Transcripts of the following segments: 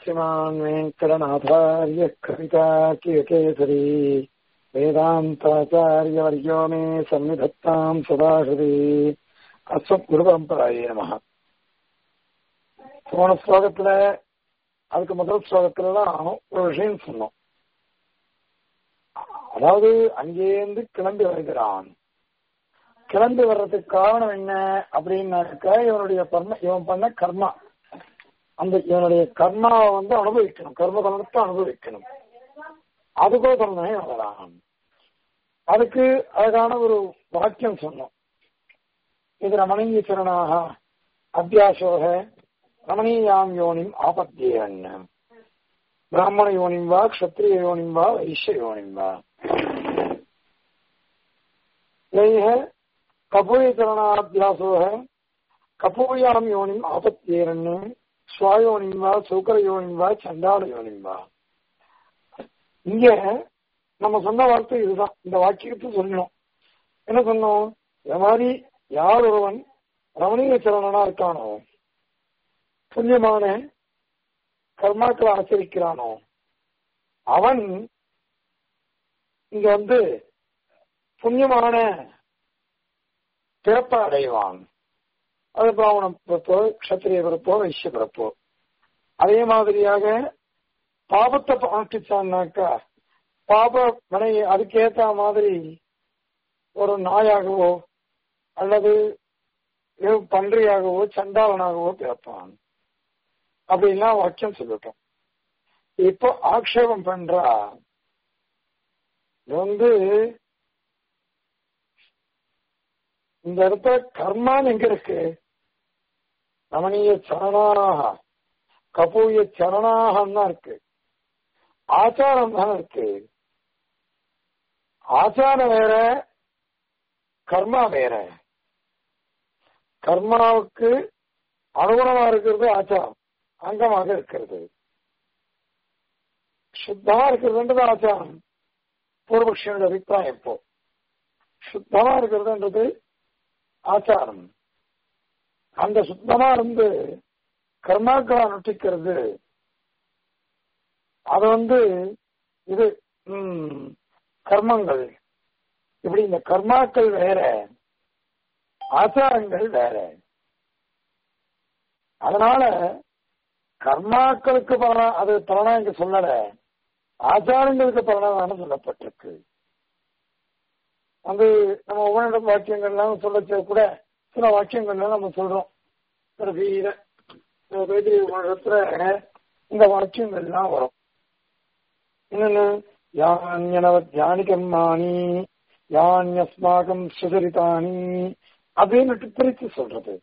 श्रीमान् वेङ्कटनाथार्य कवितार्कियकेसरी वेदान्ताचार्यवर्यो मे सन्निधत्ताम् सदाहृदि அஸ்வத்குருபரம்பராயே நமக போன ஸ்லோகத்துல அதுக்கு முதல் ஸ்லோகத்துலலாம் ஒரு விஷயம் சொன்னோம் அதாவது அங்கேருந்து கிளம்பி வருகிறான் கிளம்பி வர்றதுக்கு காரணம் என்ன அப்படின்னாக்க இவனுடைய கர்ம இவன் பண்ண கர்மா அந்த இவனுடைய கர்மாவை வந்து அனுபவிக்கணும் கர்ம கலனத்தை அனுபவிக்கணும் அதுக்கோசரம் தான் வரலாம் அதுக்கு அழகான ஒரு வாக்கியம் சொன்னோம் இது ரமணீய சரணாக அத்தியாசோக ரமணீயாம் யோனிம் ஆபத்தியன் பிராமண யோனிம் வா க்ஷத்ரிய யோனிம் வா வைஷ்ய யோனிம் வா यह कपूय चरणाभ्यासो है कपूयाम योनिम आपत्तेरन स्वायोनिम வா சௌக்கர யோனிம் வா சண்டாள யோனிம் வா இங்க நம்ம சொன்ன வார்த்தை இதுதான் இந்த வாக்கியத்தை சொல்லணும் என்ன சொன்னோம் இந்த மாதிரி யார் ஒருவன் ரமணீய சரணனா இருக்கானோ புண்ணியமான கர்மாக்களை ஆச்சரிக்கிறானோ அவன் இங்க வந்து புண்ணியமான பிறப்பை அடைவான் அது பிராமண பிறப்போ கஷத்திரிய பிறப்போ வைசிய பிறப்போ அதே மாதிரியாக பாபத்தை அனுஷ்டிச்சான்னாக்கா பாப மனை அதுக்கேத்த மாதிரி ஒரு நாயாகவோ அல்லது பன்றியாகவோ சண்டாளனாகவோ பிறப்பான் அப்படின்லாம் வாக்கியம் சொல்லிட்டோம் இப்போ ஆக்ஷேபம் பண்றா இது வந்து இந்த இடத்துல கர்மான்னு எங்க இருக்கு ரமணீய சரணாக கபூய சரணாகம் தான் இருக்கு ஆச்சாரம் தான் இருக்கு ஆச்சாரம் வேற கர்மா வேற கர்மாவுக்கு அனுகுணமா இருக்கிறது ஆச்சாரம் அங்கமாக இருக்கிறது சுத்தமா இருக்கிறதுன்றது ஆச்சாரம் பூர்வபக்ஷனுடைய அபிப்பிராயம் இப்போ சுத்தமா இருக்கிறதுன்றது ஆச்சாரம் அந்த சுத்தமா இருந்து கர்மாக்களை அனுஷ்டிக்கிறது அது வந்து இது கர்மங்கள் இப்படி இந்த கர்மாக்கள் வேற ஆச்சாரங்கள் வேற அதனால கர்மாக்களுக்கு பலனா அது பலனா இங்க சொல்லல ஆச்சாரங்களுக்கு பலனான சொல்லப்பட்டிருக்கு அது நம்ம உபநிட வாக்கியங்கள்லாம் சொல்ல கூட சில வாக்கியங்கள்லாம் நம்ம சொல்றோம் வீர வேதி உபநிடத்துல இந்த வாக்கியங்கள்லாம் வரும் என்னன்னு யான்யனவ தியானி கர்மாணி யான்யஸ்மாகம் சுதரிதானி அப்படின்னு பிரித்து சொல்றது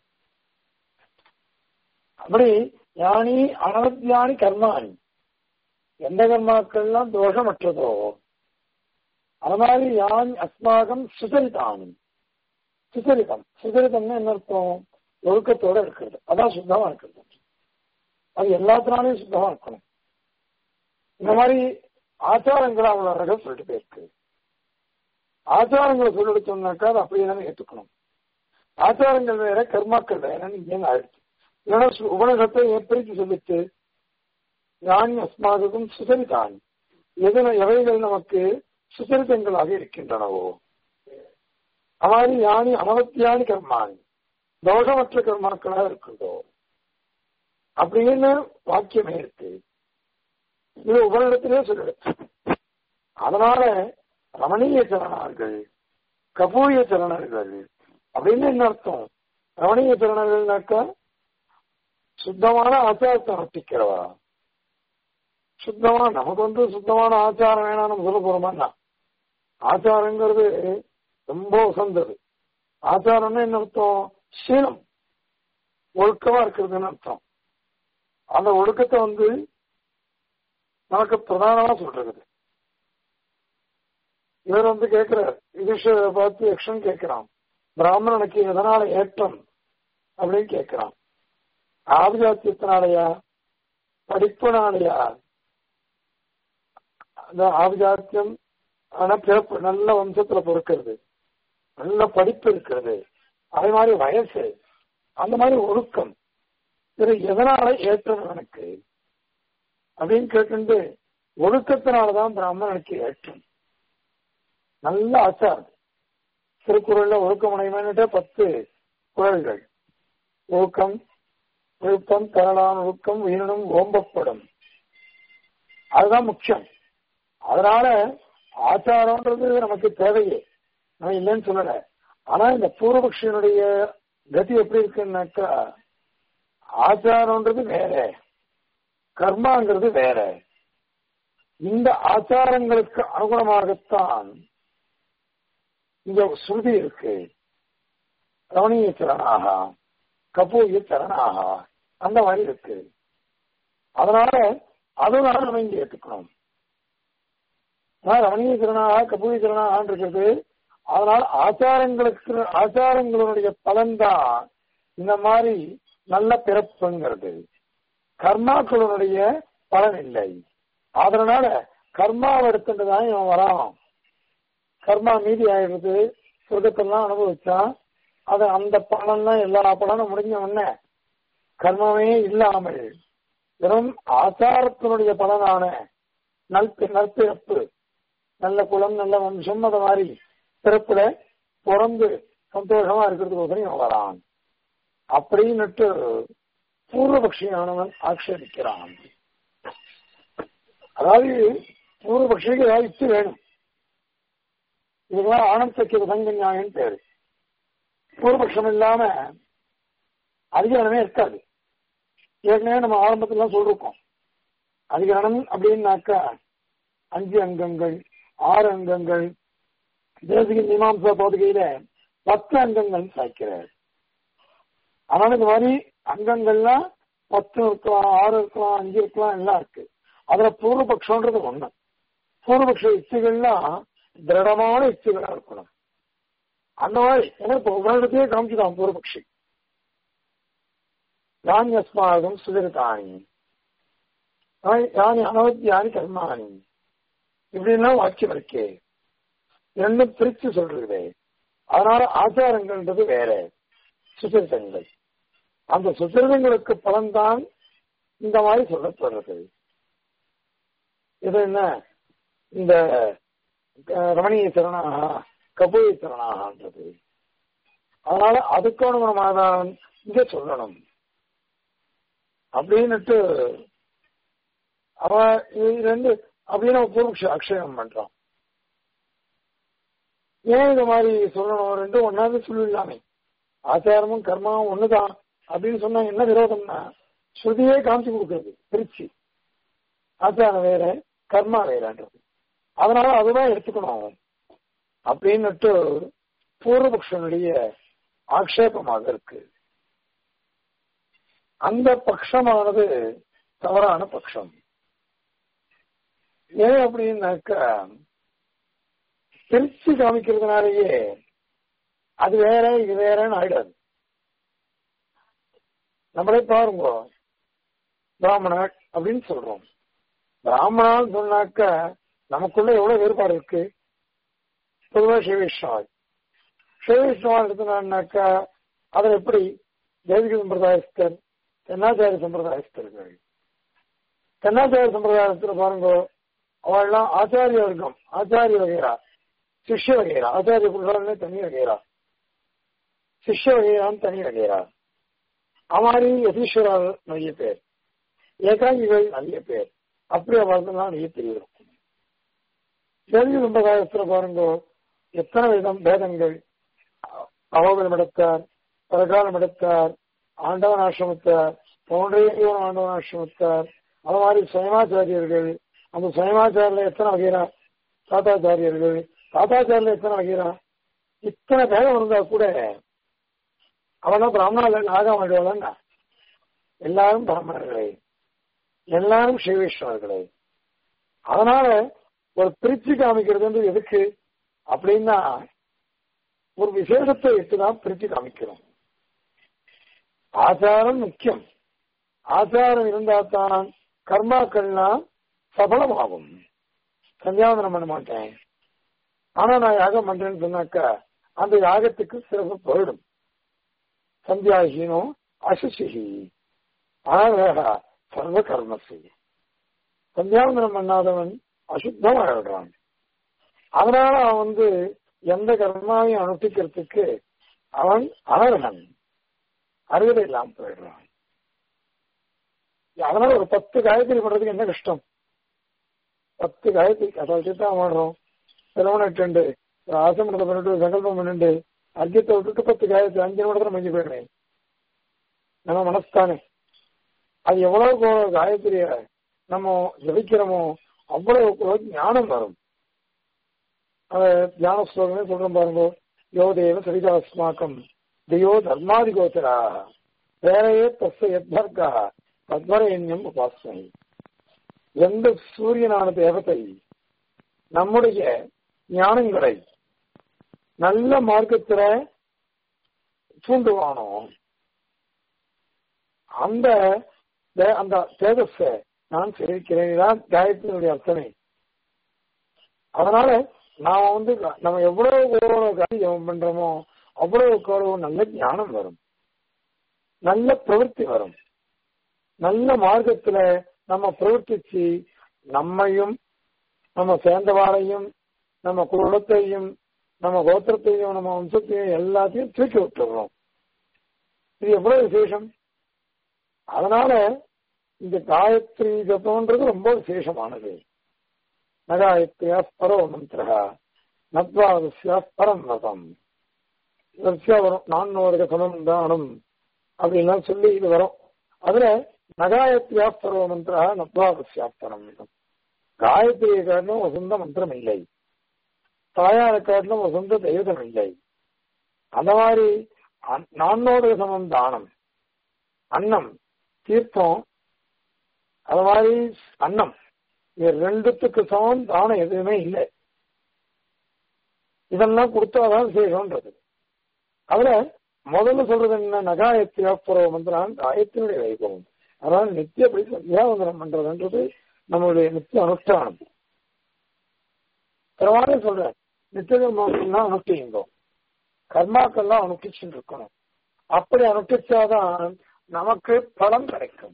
அப்படி யானி அனவத்தியானி கர்மாணி எந்த கர்மாக்கள்லாம் தோஷமற்றதோ அது மாதிரி யான் அஸ்மாகம் சுசரிதானி சுசரிதம் சுசரிதம்னு என்ன அர்த்தம் ஒழுக்கத்தோட இருக்கிறது அதான் சுத்தமா இருக்கிறது அது எல்லாத்தினாலையும் சுத்தமா இருக்கணும் இந்த மாதிரி ஆச்சாரங்களை அவ்வளவு அழகா சொல்லிட்டு போயிருக்கு ஆச்சாரங்களை சொல்லிட்டு சொன்னாக்கா அது அப்படியே தானே ஏற்றுக்கணும் ஆச்சாரங்கள் வேற கர்மாக்கள் வேறன்னு இங்கே ஆயிடுச்சு ஏன்னா உபநிஷத்தை எப்படி சொல்லிச்சு ஞானி அஸ்மாதுக்கும் சுசரிதான் எது எவைகள் நமக்கு சுசரிதங்களாக இருக்கின்றனவோ அதாவது யானி அனவத்தியானி கர்மானி தோஷமற்ற கர்மாக்களாக இருக்கிறதோ அப்படின்னு வாக்கியமே இருக்கு இது உபநிடத்திலே சொல்லிடு அதனால ரமணீய சரணார்கள் கபூய சரணர்கள் அப்படின்னு என்ன அர்த்தம் ரமணீய சரணர்கள்னாக்கா சுத்தமான ஆச்சாரத்தை நட்டிக்கிறவா சுத்தமா நமக்கு வந்து சுத்தமான ஆச்சாரம் வேணாம் நம்ம சொல்ல போறோமா ஆச்சாரங்கிறது ரொம்ப உசந்தது ஆச்சாரம்னா என்ன அர்த்தம் சீனம் ஒழுக்கமா இருக்கிறதுன்னு அர்த்தம் அந்த ஒழுக்கத்தை வந்து நமக்கு பிரதானமா சொல்றது இவர் வந்து கேட்கிறார் யுதிஷரை பார்த்து யக்ஷன் கேட்கிறான் பிராமணனுக்கு எதனால ஏற்றம் அப்படின்னு கேட்கிறான் ஆபிஜாத்தியத்தினாலயா படிப்புனாலயா அந்த ஆபிஜாத்தியம் ஆனா பிறப்பு நல்ல வம்சத்துல பிறக்கிறது நல்ல படிப்பு இருக்கிறது அதே மாதிரி வயசு அந்த மாதிரி ஒழுக்கம் இது எதனால ஏற்றம் எனக்கு அப்படின்னு கேட்டு ஒழுக்கத்தினாலதான் பிராமணனுக்கு ஏற்றம் நல்ல ஆச்சாரம் திருக்குறள்ல ஒழுக்கமுடையவன்ட்டு பத்து குரல்கள் ஒழுக்கம் ஒழுக்கம் தரலான ஒழுக்கம் உயிரினும் ஓம்பப்படும் அதுதான் முக்கியம் அதனால ஆச்சாரம்ன்றது நமக்கு தேவையே நான் இல்லைன்னு சொல்லல ஆனா இந்த பூர்வபக்ஷனுடைய கதி எப்படி இருக்குன்னாக்கா ஆச்சாரம்ன்றது வேற கர்மாங்கிறது வேற இந்த ஆச்சாரங்களுக்கு அனுகுணமாகத்தான் இங்க ஸ்ருதி இருக்கு ரமணீய சரணாக கபூய சரணாக அந்த மாதிரி இருக்கு அதனால அதனால நம்ம இங்க ஏற்றுக்கணும் ரமணீய சரணாக கபூய சரணாக இருக்கிறது அதனால் ஆச்சாரங்களுக்கு ஆச்சாரங்களுடைய பலன்தான் இந்த மாதிரி நல்ல பிறப்புங்கிறது கர்மாக்களுடைய பலன் இல்லை அதனால கர்மாவை எடுத்துட்டுதான் இவன் வரான் கர்மா மீதி ஆயிடுறது சொர்க்கத்தெல்லாம் அனுபவிச்சான் அது அந்த பலன்லாம் எல்லா பலனும் முடிஞ்ச உடனே கர்மமே இல்லாமல் வெறும் ஆச்சாரத்தினுடைய பலனான நல் நற்பிறப்பு நல்ல குலம் நல்ல வம்சம் அது மாதிரி பிறப்புல பிறந்து சந்தோஷமா இருக்கிறதுக்கு இவன் வரான் அப்படின்னுட்டு பூர்வபக்ஷியானவன் ஆட்சேபிக்கிறான் அதாவது பூர்வபக்ஷிக்கு ஏதாவது யுக்தி வேணும் இதுக்கெல்லாம் ஆனந்த சக்கிய சங்க நியாயம் பேரு பூர்வபக்ஷம் இல்லாம அதிகாரமே இருக்காது ஏற்கனவே நம்ம ஆரம்பத்துல சொல்லிருக்கோம் அதிகாரம் அப்படின்னாக்கா அஞ்சு அங்கங்கள் ஆறு அங்கங்கள் தேசிக மீமாம்சா போதுகையில பத்து அங்கங்கள் சாய்க்கிறார் அதனால இந்த மாதிரி அங்கங்கள்லாம் பத்து இருக்கலாம் ஆறு இருக்கலாம் அஞ்சு இருக்கலாம் எல்லாம் இருக்கு அதுல பூர்வபக்ஷன்றது ஒண்ணு பூர்வபக்ஷ யுக்திகள்லாம் திருடமான யுக்திகளா இருக்கணும் அந்த மாதிரி ஏன்னா இப்ப உங்களிடத்தையே காமிச்சுதான் பூர்வபக்ஷி யானி அஸ்மாகம் சுதரிதானி யானி அனவத்தியானி கர்மானி இப்படின்லாம் வாக்கியம் இருக்கே ரெண்டும் பிரிச்சு சொல்றது அதனால ஆச்சாரங்கள்ன்றது வேற சுசரிதங்கள் அந்த சுசரிதங்களுக்கு பலன்தான் இந்த மாதிரி சொல்லப்படுறது இது என்ன இந்த ரமணீய சரணாக கபூய சரணாகன்றது அதனால அதுக்கு அனுகுணமாதான் இங்க சொல்லணும் அப்படின்னுட்டு அவ ரெண்டு அப்படின்னு பூர்வக்ஷ அக்ஷயம் பண்றான் ஏன் இந்த மாதிரி சொல்லணும் ரெண்டும் ஒன்னாவது சொல்லிடலாமே ஆச்சாரமும் கர்மாவும் ஒண்ணுதான் அப்படின்னு சொன்னா என்ன விரோதம்னா ஸ்ருதியே காமிச்சு கொடுக்கறது திருச்சி ஆச்சாரம் வேற கர்மா வேறன்றது அதனால அதுதான் எடுத்துக்கணும் அப்படின்னுட்டு பூர்வபக்ஷனுடைய ஆக்ஷேபமாக இருக்கு அந்த பட்சமானது தவறான பட்சம் ஏன் அப்படின்னாக்க பிரிச்சு காமிக்கிறதுனாலயே அது வேற இது வேறன்னு ஆயிடாது நம்மளே பாருங்க பிராமணர் அப்படின்னு சொல்றோம் பிராமணான்னு சொன்னாக்க நமக்குள்ள எவ்வளவு வேறுபாடு இருக்கு பொதுவாக சிவவிஷ்ணவால் சிவவிஷ்ணவால் எடுத்தனாக்கா அதில் எப்படி தேவிக சம்பிரதாயஸ்தர் தென்னாச்சாரிய சம்பிரதாயஸ்தர்கள் தென்னாச்சாரிய சம்பிரதாயத்தில் பாருங்க அவள்லாம் ஆச்சாரிய வர்க்கம் ஆச்சாரிய வகைரா சிஷ்ய வகைரா ஆச்சாரிய புருஷாலே தனி வகைரா சிஷ்ய வகைரான்னு தனி வகைரா அமாரி யதீஸ்வரர் நிறைய பேர் ஏகாங்கிகள் நிறைய பேர் அப்படி அவர்கள்லாம் நிறைய தெரியும் தெலுங்கு சம்பிரதாயத்துல பாருங்க எத்தனை விதம் பேதங்கள் அவபலம் எடுத்தார் பரகாலம் எடுத்தார் ஆண்டவன் ஆசிரமத்தார் பவுண்டரியவன் ஆண்டவன் ஆசிரமத்தார் அது மாதிரி சுயமாச்சாரியர்கள் அந்த சுயமாச்சாரில எத்தனை வகைரா தாத்தாச்சாரியர்கள் தாத்தாச்சாரில எத்தனை வகைரா இத்தனை பேதம் இருந்தா கூட அவெல்லாம் பிராமணர்கள் ஆக வேண்டியவளன்னா எல்லாரும் பிராமணர்களே எல்லாரும் சிவவிஷ்ணவர்களே அதனால ஒரு பிரிச்சு காமிக்கிறது வந்து எதுக்கு அப்படின்னா ஒரு விசேஷத்தை எடுத்துதான் பிரிச்சு காமிக்கிறோம் ஆச்சாரம் முக்கியம் ஆச்சாரம் இருந்தா தான் கர்மாக்கள்லாம் சபலமாகும் சந்தியாவந்தனம் பண்ண மாட்டேன் ஆனா நான் யாகம் பண்றேன்னு சொன்னாக்கா அந்த யாகத்துக்கு சிறப்பு போயிடும் சந்தியாஹீனோ அசுசிஹி ஆனா சர்வ கர்மசி சந்தியாவந்தனம் பண்ணாதவன் அசுத்தம் ஆயிடுறான் அதனால அவன் வந்து எந்த கர்மாவையும் அனுஷ்டிக்கிறதுக்கு அவன் அனர்ஹன் அருகதை இல்லாம போயிடுறான் அதனால ஒரு பத்து காயத்ரி பண்றதுக்கு என்ன கஷ்டம் பத்து காயத்ரி அதை வச்சுதான் மாடுறோம் திருமணட்டு ஒரு ஆசமனத்தை பண்ணிட்டு சங்கல்பம் பண்ணிட்டு அர்க்கியத்தை விட்டுட்டு பத்து காயத்ரி அஞ்சு நிமிடத்துல மஞ்சு போயிடுறேன் நம்ம மனசுதானே அது எவ்வளவு காயத்ரிய நம்ம ஜபிக்கிறோமோ அவ்வளவு ஞானம் வரும் அத தியான ஸ்லோகமே சொல்றோம் பாருங்க யோ தேவ சரிதாஸ்மாக்கம் தியோ தர்மாதி கோச்சரா வேறையே தஸ்ய எத்வர்கா தத்வரண்யம் உபாசனை எந்த சூரியனான தேவத்தை நம்முடைய ஞானங்களை நல்ல மார்க்கத்துல தூண்டுவானோ அந்த அந்த தேஜஸ நான் சேவிக்கிறேன் தான் காயத்தினுடைய அர்த்தமே அதனால நாம வந்து நம்ம எவ்வளவு எவ்வளவு காரியம் பண்றோமோ அவ்வளவுக்கு அவ்வளவு நல்ல ஞானம் வரும் நல்ல பிரவൃத்தி வரும் நல்ல மார்க்கத்துல நம்ம பிரவர்த்திச்சு நம்மையும் நம்ம சேர்ந்தவாரையும் நம்ம குலத்தையும் நம்ம கோத்திரத்தையும் நம்ம வம்சத்தையும் எல்லாத்தையும் தூக்கி விட்டுறோம் இது எவ்வளவு விசேஷம் அதனால இந்த காயத்ரி ஜபம்ன்றது ரொம்ப விசேஷமானது நகாயத்ரியா பரோ மந்திரா நத்வாதஸ்யா பரம் மதம் வரிசையா வரும் நானூறு சமம் தானம் அப்படின்லாம் சொல்லி இது வரும் அதுல நகாயத்ரியா பரவ மந்திரா நத்வாதஸ்யா பரம் மதம் காயத்ரியை காட்டிலும் வசந்த மந்திரம் இல்லை தாயாரை காட்டிலும் வசந்த தெய்வம் இல்லை அந்த மாதிரி நானோட சமம் தானம் அன்னம் தீர்த்தம் அது மாதிரி அன்னம் இது ரெண்டுத்துக்கு சமம் தானம் எதுவுமே இல்லை இதெல்லாம் கொடுத்தாதான் செய்யணும்ன்றது அதுல முதல்ல சொல்றது என்ன நகாயத்தியா புறவ மந்திரம் காயத்தினுடைய வைபவம் அதனால நித்தியப்படி சந்தியாவந்தனம் பண்றதுன்றது நம்மளுடைய நித்திய அனுஷ்டானம் பரவாயில்ல சொல்றேன் நித்திய கர்மாக்கள்லாம் அனுஷ்டிங்கோ கர்மாக்கள்லாம் அனுஷ்டிச்சுட்டு இருக்கணும் அப்படி அனுஷ்டிச்சாதான் நமக்கு பலம் கிடைக்கும்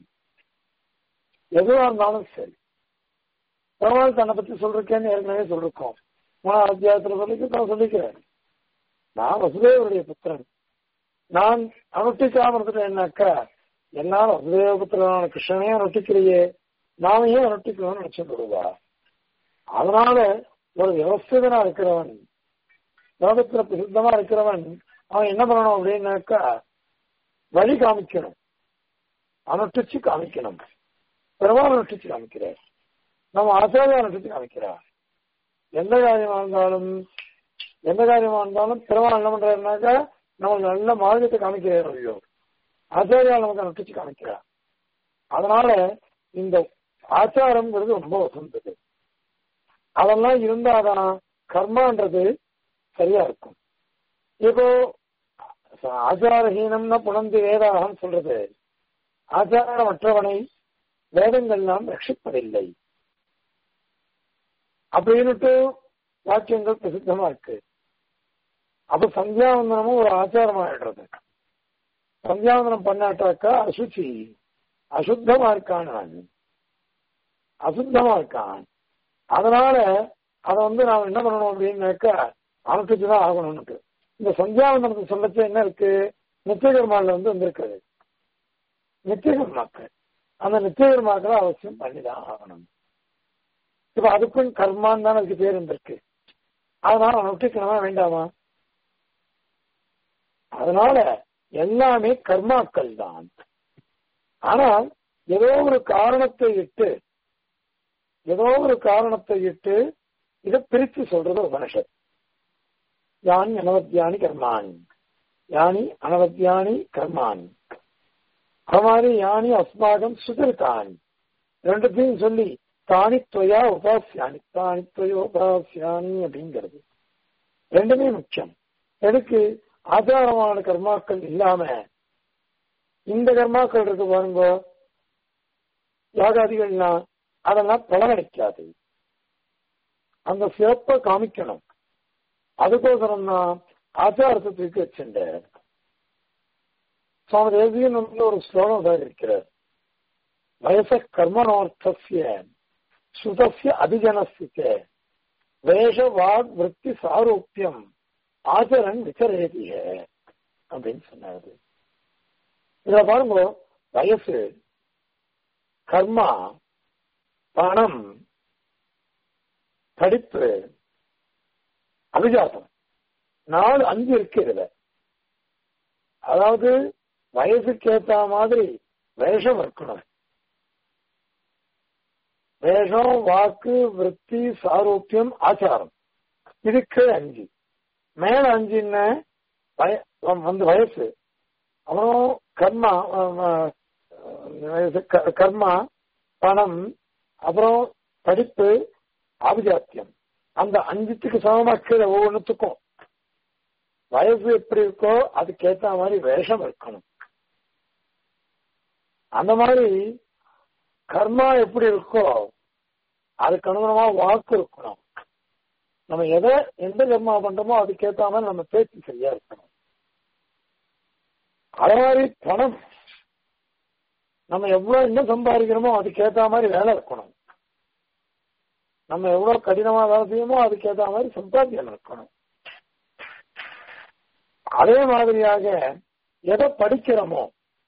எதுவா இருந்தாலும் சரி பரவாயில்ல தன்னை பத்தி சொல்றேன்னு ஏற்கனவே சொல்லிருக்கோம் மூணாவது அத்தியாயத்துல சொல்லிக்க நான் சொல்லிக்கிறேன் நான் வசுதேவருடைய புத்திரன் நான் அனுஷ்டிக்காம இருந்துட்டேன்னாக்கா என்னால வசுதேவ புத்திரனான கிருஷ்ணனே அனுஷ்டிக்கிறையே நாம ஏன் அனுஷ்டிக்கணும்னு நினைச்சு விடுவா அதனால ஒரு விவஸ்திதனா இருக்கிறவன் லோகத்துல பிரசித்தமா இருக்கிறவன் அவன் என்ன பண்ணணும் அப்படின்னாக்கா வழி காமிக்கணும் அனுஷ்டிச்சு காமிக்கணும் பெருமாள் அனுஷ்டிச்சு காமிக்கிறார் நம்ம ஆச்சாரியா அனுஷ்டிச்சு காமிக்கிறார் எந்த காரியமா இருந்தாலும் எந்த காரியமா இருந்தாலும் பெருமாள் என்ன பண்றாருனாக்கா நமக்கு நல்ல மார்க்கத்தை காமிக்கிறார் ஐயோ ஆச்சாரியா நமக்கு அனுஷ்டிச்சு காமிக்கிறார் அதனால இந்த ஆச்சாரம்ங்கிறது ரொம்ப வசந்தது அதெல்லாம் இருந்தாதான் கர்மான்றது சரியா இருக்கும் இப்போ ஆச்சாரஹீனம்னா புணர்ந்து வேதாகம் சொல்றது ஆச்சாரமற்றவனை வேதங்கள்லாம் ரட்சிப்பதில்லை அப்படின்னுட்டு வாக்கியங்கள் பிரசித்தமா இருக்கு அப்ப சந்தியாவந்தனமும் ஒரு ஆச்சாரம் ஆயிடுறது சந்தியாவந்தனம் பண்ணாட்டாக்கா அசுச்சி அசுத்தமா இருக்கான் நான் அசுத்தமா இருக்கான் அதனால அதை வந்து நாம் என்ன பண்ணணும் அப்படின்னாக்கா அனுப்பிச்சுதான் ஆகணும்னு இந்த சந்தியாவந்தனத்தை சொல்லச்சு என்ன இருக்கு நித்தியகர்மால வந்து வந்திருக்குது நித்தியகர்மாக்கள் அந்த நித்தியகர்மாக்களை அவசியம் பண்ணிதான் ஆகணும் இப்ப அதுக்கும் கர்மான்னு தான் அதுக்கு பேர் இருந்திருக்கு அதனால அனுஷ்டிக்கணுமா வேண்டாமா அதனால எல்லாமே கர்மாக்கள் தான் ஆனால் ஏதோ ஒரு காரணத்தை இட்டு ஏதோ ஒரு காரணத்தை இட்டு இதை பிரித்து சொல்றது உபனிஷத் யானி அனவத்தியானி கர்மாணி யானி அனவத்தியானி கர்மாணி அது மாதிரி யானி அஸ்மாகம் சுதர்காணி ரெண்டுத்தையும் சொல்லி தானி துவயா உபாசியானி தானி துவயா உபாசியானி அப்படிங்கிறது ரெண்டுமே முக்கியம் எதுக்கு ஆச்சாரமான கர்மாக்கள் இல்லாம இந்த கர்மாக்கள் இருக்கு பாருங்க யாகாதிகள்னா அதெல்லாம் பலனளிக்காது அந்த சிறப்பை காமிக்கணும் அதுக்கோசரம் தான் ஆச்சாரத்தை தூக்கி வச்சுட்ட சுவாமி தேசியன் வந்து ஒரு ஸ்லோகம் தான் இருக்கிறார் வயச கர்மனோர்த்தசிய சுதசிய அதிஜனஸ்திக்க வேஷ வாக் விற்பி சாரூப்பியம் ஆச்சரன் விசரேதிய அப்படின்னு சொன்னாரு இதுல பாருங்க வயசு கர்மா பணம் படிப்பு அபிஜாசம் நாலு அஞ்சு இருக்கு இதுல அதாவது வயசுக்கு ஏத்த மாதிரி வேஷம் இருக்கணும் வேஷம் வாக்கு விற்பி சாரூப்பியம் ஆச்சாரம் இதுக்கு அஞ்சு மேல அஞ்சுன்னு வய- வந்து வயசு அப்புறம் கர்மா அஹ், வயசு க- கர்மா பணம் அப்புறம் படிப்பு ஆபிஜாத்தியம் அந்த அஞ்சுத்துக்கு சமமா கீழே ஒவ்வொன்றுத்துக்கும் வயசு எப்படி இருக்கோ அதுக்கேத்த மாதிரி வேஷம் இருக்கணும் அந்த மாதிரி கர்மா எப்படி இருக்கோ அதுக்கு அனுகுணமா வாக்கு இருக்கணும் நம்ம எதை எந்த கர்மா பண்றோமோ அதுக்கேத்த மாதிரி நம்ம பேச்சு சரியா இருக்கணும் அதே மாதிரி பணம் நம்ம எவ்வளவு என்ன சம்பாதிக்கிறோமோ அதுக்கேத்த மாதிரி வேலை இருக்கணும் நம்ம எவ்வளவு கடினமா வேலை செய்யணுமோ அதுக்கேத்த மாதிரி சம்பாத்தியம் இருக்கணும் அதே மாதிரியாக எதை படிக்கிறோமோ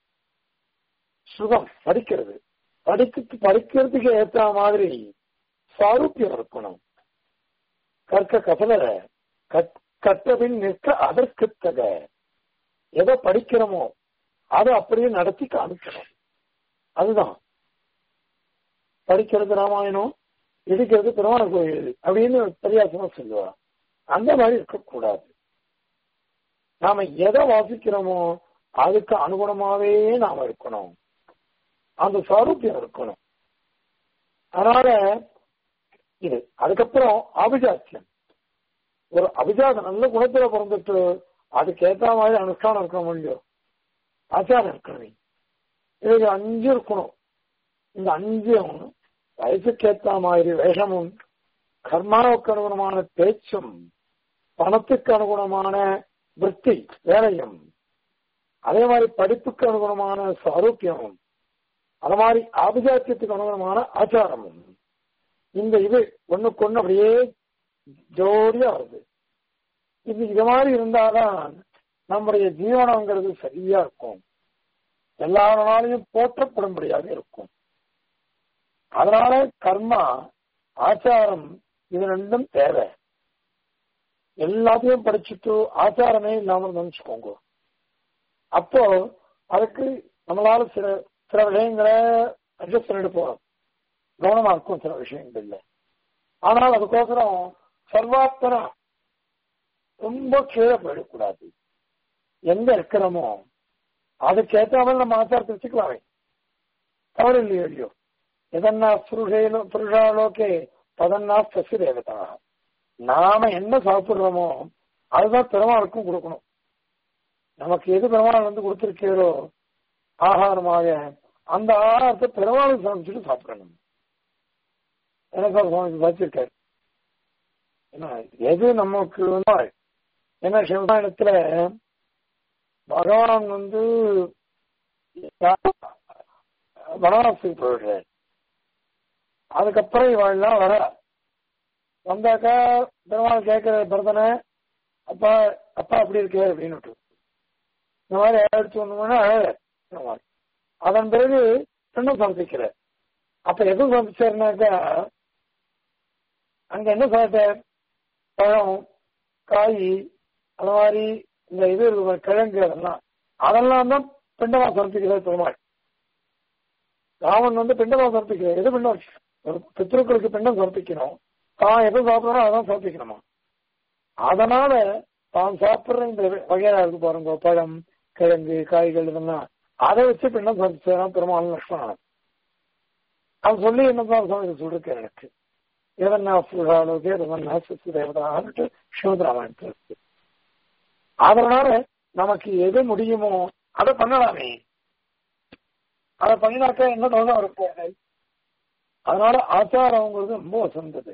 சுகம் படிக்கிறது படிக்க படிக்கிறதுக்கு ஏத்த மாதிரி சாரூப்பியம் இருக்கணும் கற்க கசலர கற்றபின் நிற்க அதற்குத்தக எதை படிக்கிறோமோ அதை அப்படியே நடத்தி காமிக்கணும் அதுதான் படிக்கிறது ராமாயணம் இடிக்கிறது பெருமாள் கோயில் அப்படின்னு பரியாசமா சொல்லுவா அந்த மாதிரி இருக்கக்கூடாது நாம எதை வாசிக்கிறோமோ அதுக்கு அனுகுணமாவே நாம இருக்கணும் அந்த சாரூப்பியம் இருக்கணும் அதனால இது அதுக்கப்புறம் அபிஜாத்தியம் ஒரு அபிஜாதம் நல்ல குணத்துல பிறந்துட்டு அதுக்கு ஏத்த மாதிரி அனுஷ்டானம் இருக்க முடியும் ஆச்சாரம் இருக்கணும் இதுக்கு அஞ்சு இருக்கணும் இந்த அஞ்சும் வயசுக்கு ஏத்த மாதிரி வேஷமும் கர்மாவுக்கு அனுகுணமான பேச்சும் பணத்துக்கு அனுகுணமான விற்பி வேலையும் அதே மாதிரி படிப்புக்கு அனுகுணமான சாரூக்கியமும் அது மாதிரி ஆபிஜாத்தியத்துக்கு அனுகுணமான ஆச்சாரமும் இந்த இது ஒண்ணுக்கு ஒண்ணு அப்படியே ஜோடியா வருது இது இது மாதிரி இருந்தாதான் நம்முடைய ஜீவனங்கிறது சரியா இருக்கும் எல்லாராலையும் போற்றப்படும்படியாக இருக்கும் அதனால கர்மா ஆச்சாரம் இது ரெண்டும் தேவை எல்லாத்தையும் படிச்சுட்டு ஆச்சாரமே இல்லாம நினைச்சுக்கோங்க அப்போ அதுக்கு நம்மளால சில சில விஷயங்களை அட்ஜஸ்ட் பண்ணிட்டு போறோம் கவனமா இருக்கும் சில விஷயங்கள்ல ஆனால் அதுக்கோசரம் சர்வாத்தனா ரொம்ப கீழே போயிடக்கூடாது எங்க இருக்கிறோமோ அதுக்கு ஏற்றாமல் நம்ம ஆச்சாரத்தை வச்சுக்கலாமே தவறு இல்லையோ இல்லையோ எதன்னா புருஷேனோ புருஷாலோகே பதன்னா சசி தேவதா நாம என்ன சாப்பிடுறோமோ அதுதான் பெருமாளுக்கும் கொடுக்கணும் நமக்கு எது பெருமாள் வந்து கொடுத்திருக்கிறோ ஆகாரமாக அந்த ஆகாரத்தை பெருமாளுக்கு சமைச்சிட்டு சாப்பிடணும் எனக்கு சுவாமி வச்சிருக்காரு ஏன்னா எது நமக்கு வந்து ஏன்னா சிவகாயணத்துல பகவான் வந்து வனவாசத்துக்கு போயிடுறாரு அதுக்கப்புறம் இவெல்லாம் வர வந்தாக்கா பெருமாள் கேட்கிற பரதனை அப்பா அப்பா அப்படி இருக்கே அப்படின்னு இந்த மாதிரி எடுத்து வந்தோம்னா பெருமாள் அதன் பிறகு பெண்ணும் சமைக்கிற அப்ப எதுவும் சமைச்சாருனாக்கா அங்க என்ன சாப்பிட்டார் பழம் காய் அந்த மாதிரி இந்த இது இருக்கு, கிழங்கு அதெல்லாம் அதெல்லாம் தான் பிண்டமா சமர்ப்பிக்கிறார் பெருமாள் ராமன் வந்து பிண்டமா சமர்ப்பிக்கிறார் எது பிண்டம் ஒரு பித்ருக்களுக்கு பிண்டம் சமர்ப்பிக்கணும் தான் எது சாப்பிடறோம் அதான் சமர்ப்பிக்கணுமா அதனால தான் சாப்பிடுற இந்த வகையா இருக்கு பாருங்க பழம் கிழங்கு காய்கள் இதெல்லாம் அதை வச்சு பிண்டம் சமர்ப்பிச்சாராம் பெருமாள் லட்சணம் அது சொல்லி என்னதான் சுவாமி சொல்லிருக்காரு எனக்கு எதன்னா புகாலோகே எதன்னா சிசு தேவதான்ட்டு ஸ்ரீமத் ராமாயணத்தில் இருக்கு அதனால நமக்கு எது முடியுமோ அதை பண்ணலாமே அதை பண்ணினாக்கா என்ன தோணும் இருப்பாரு அதனால ஆச்சாரங்கிறது ரொம்ப வசந்தது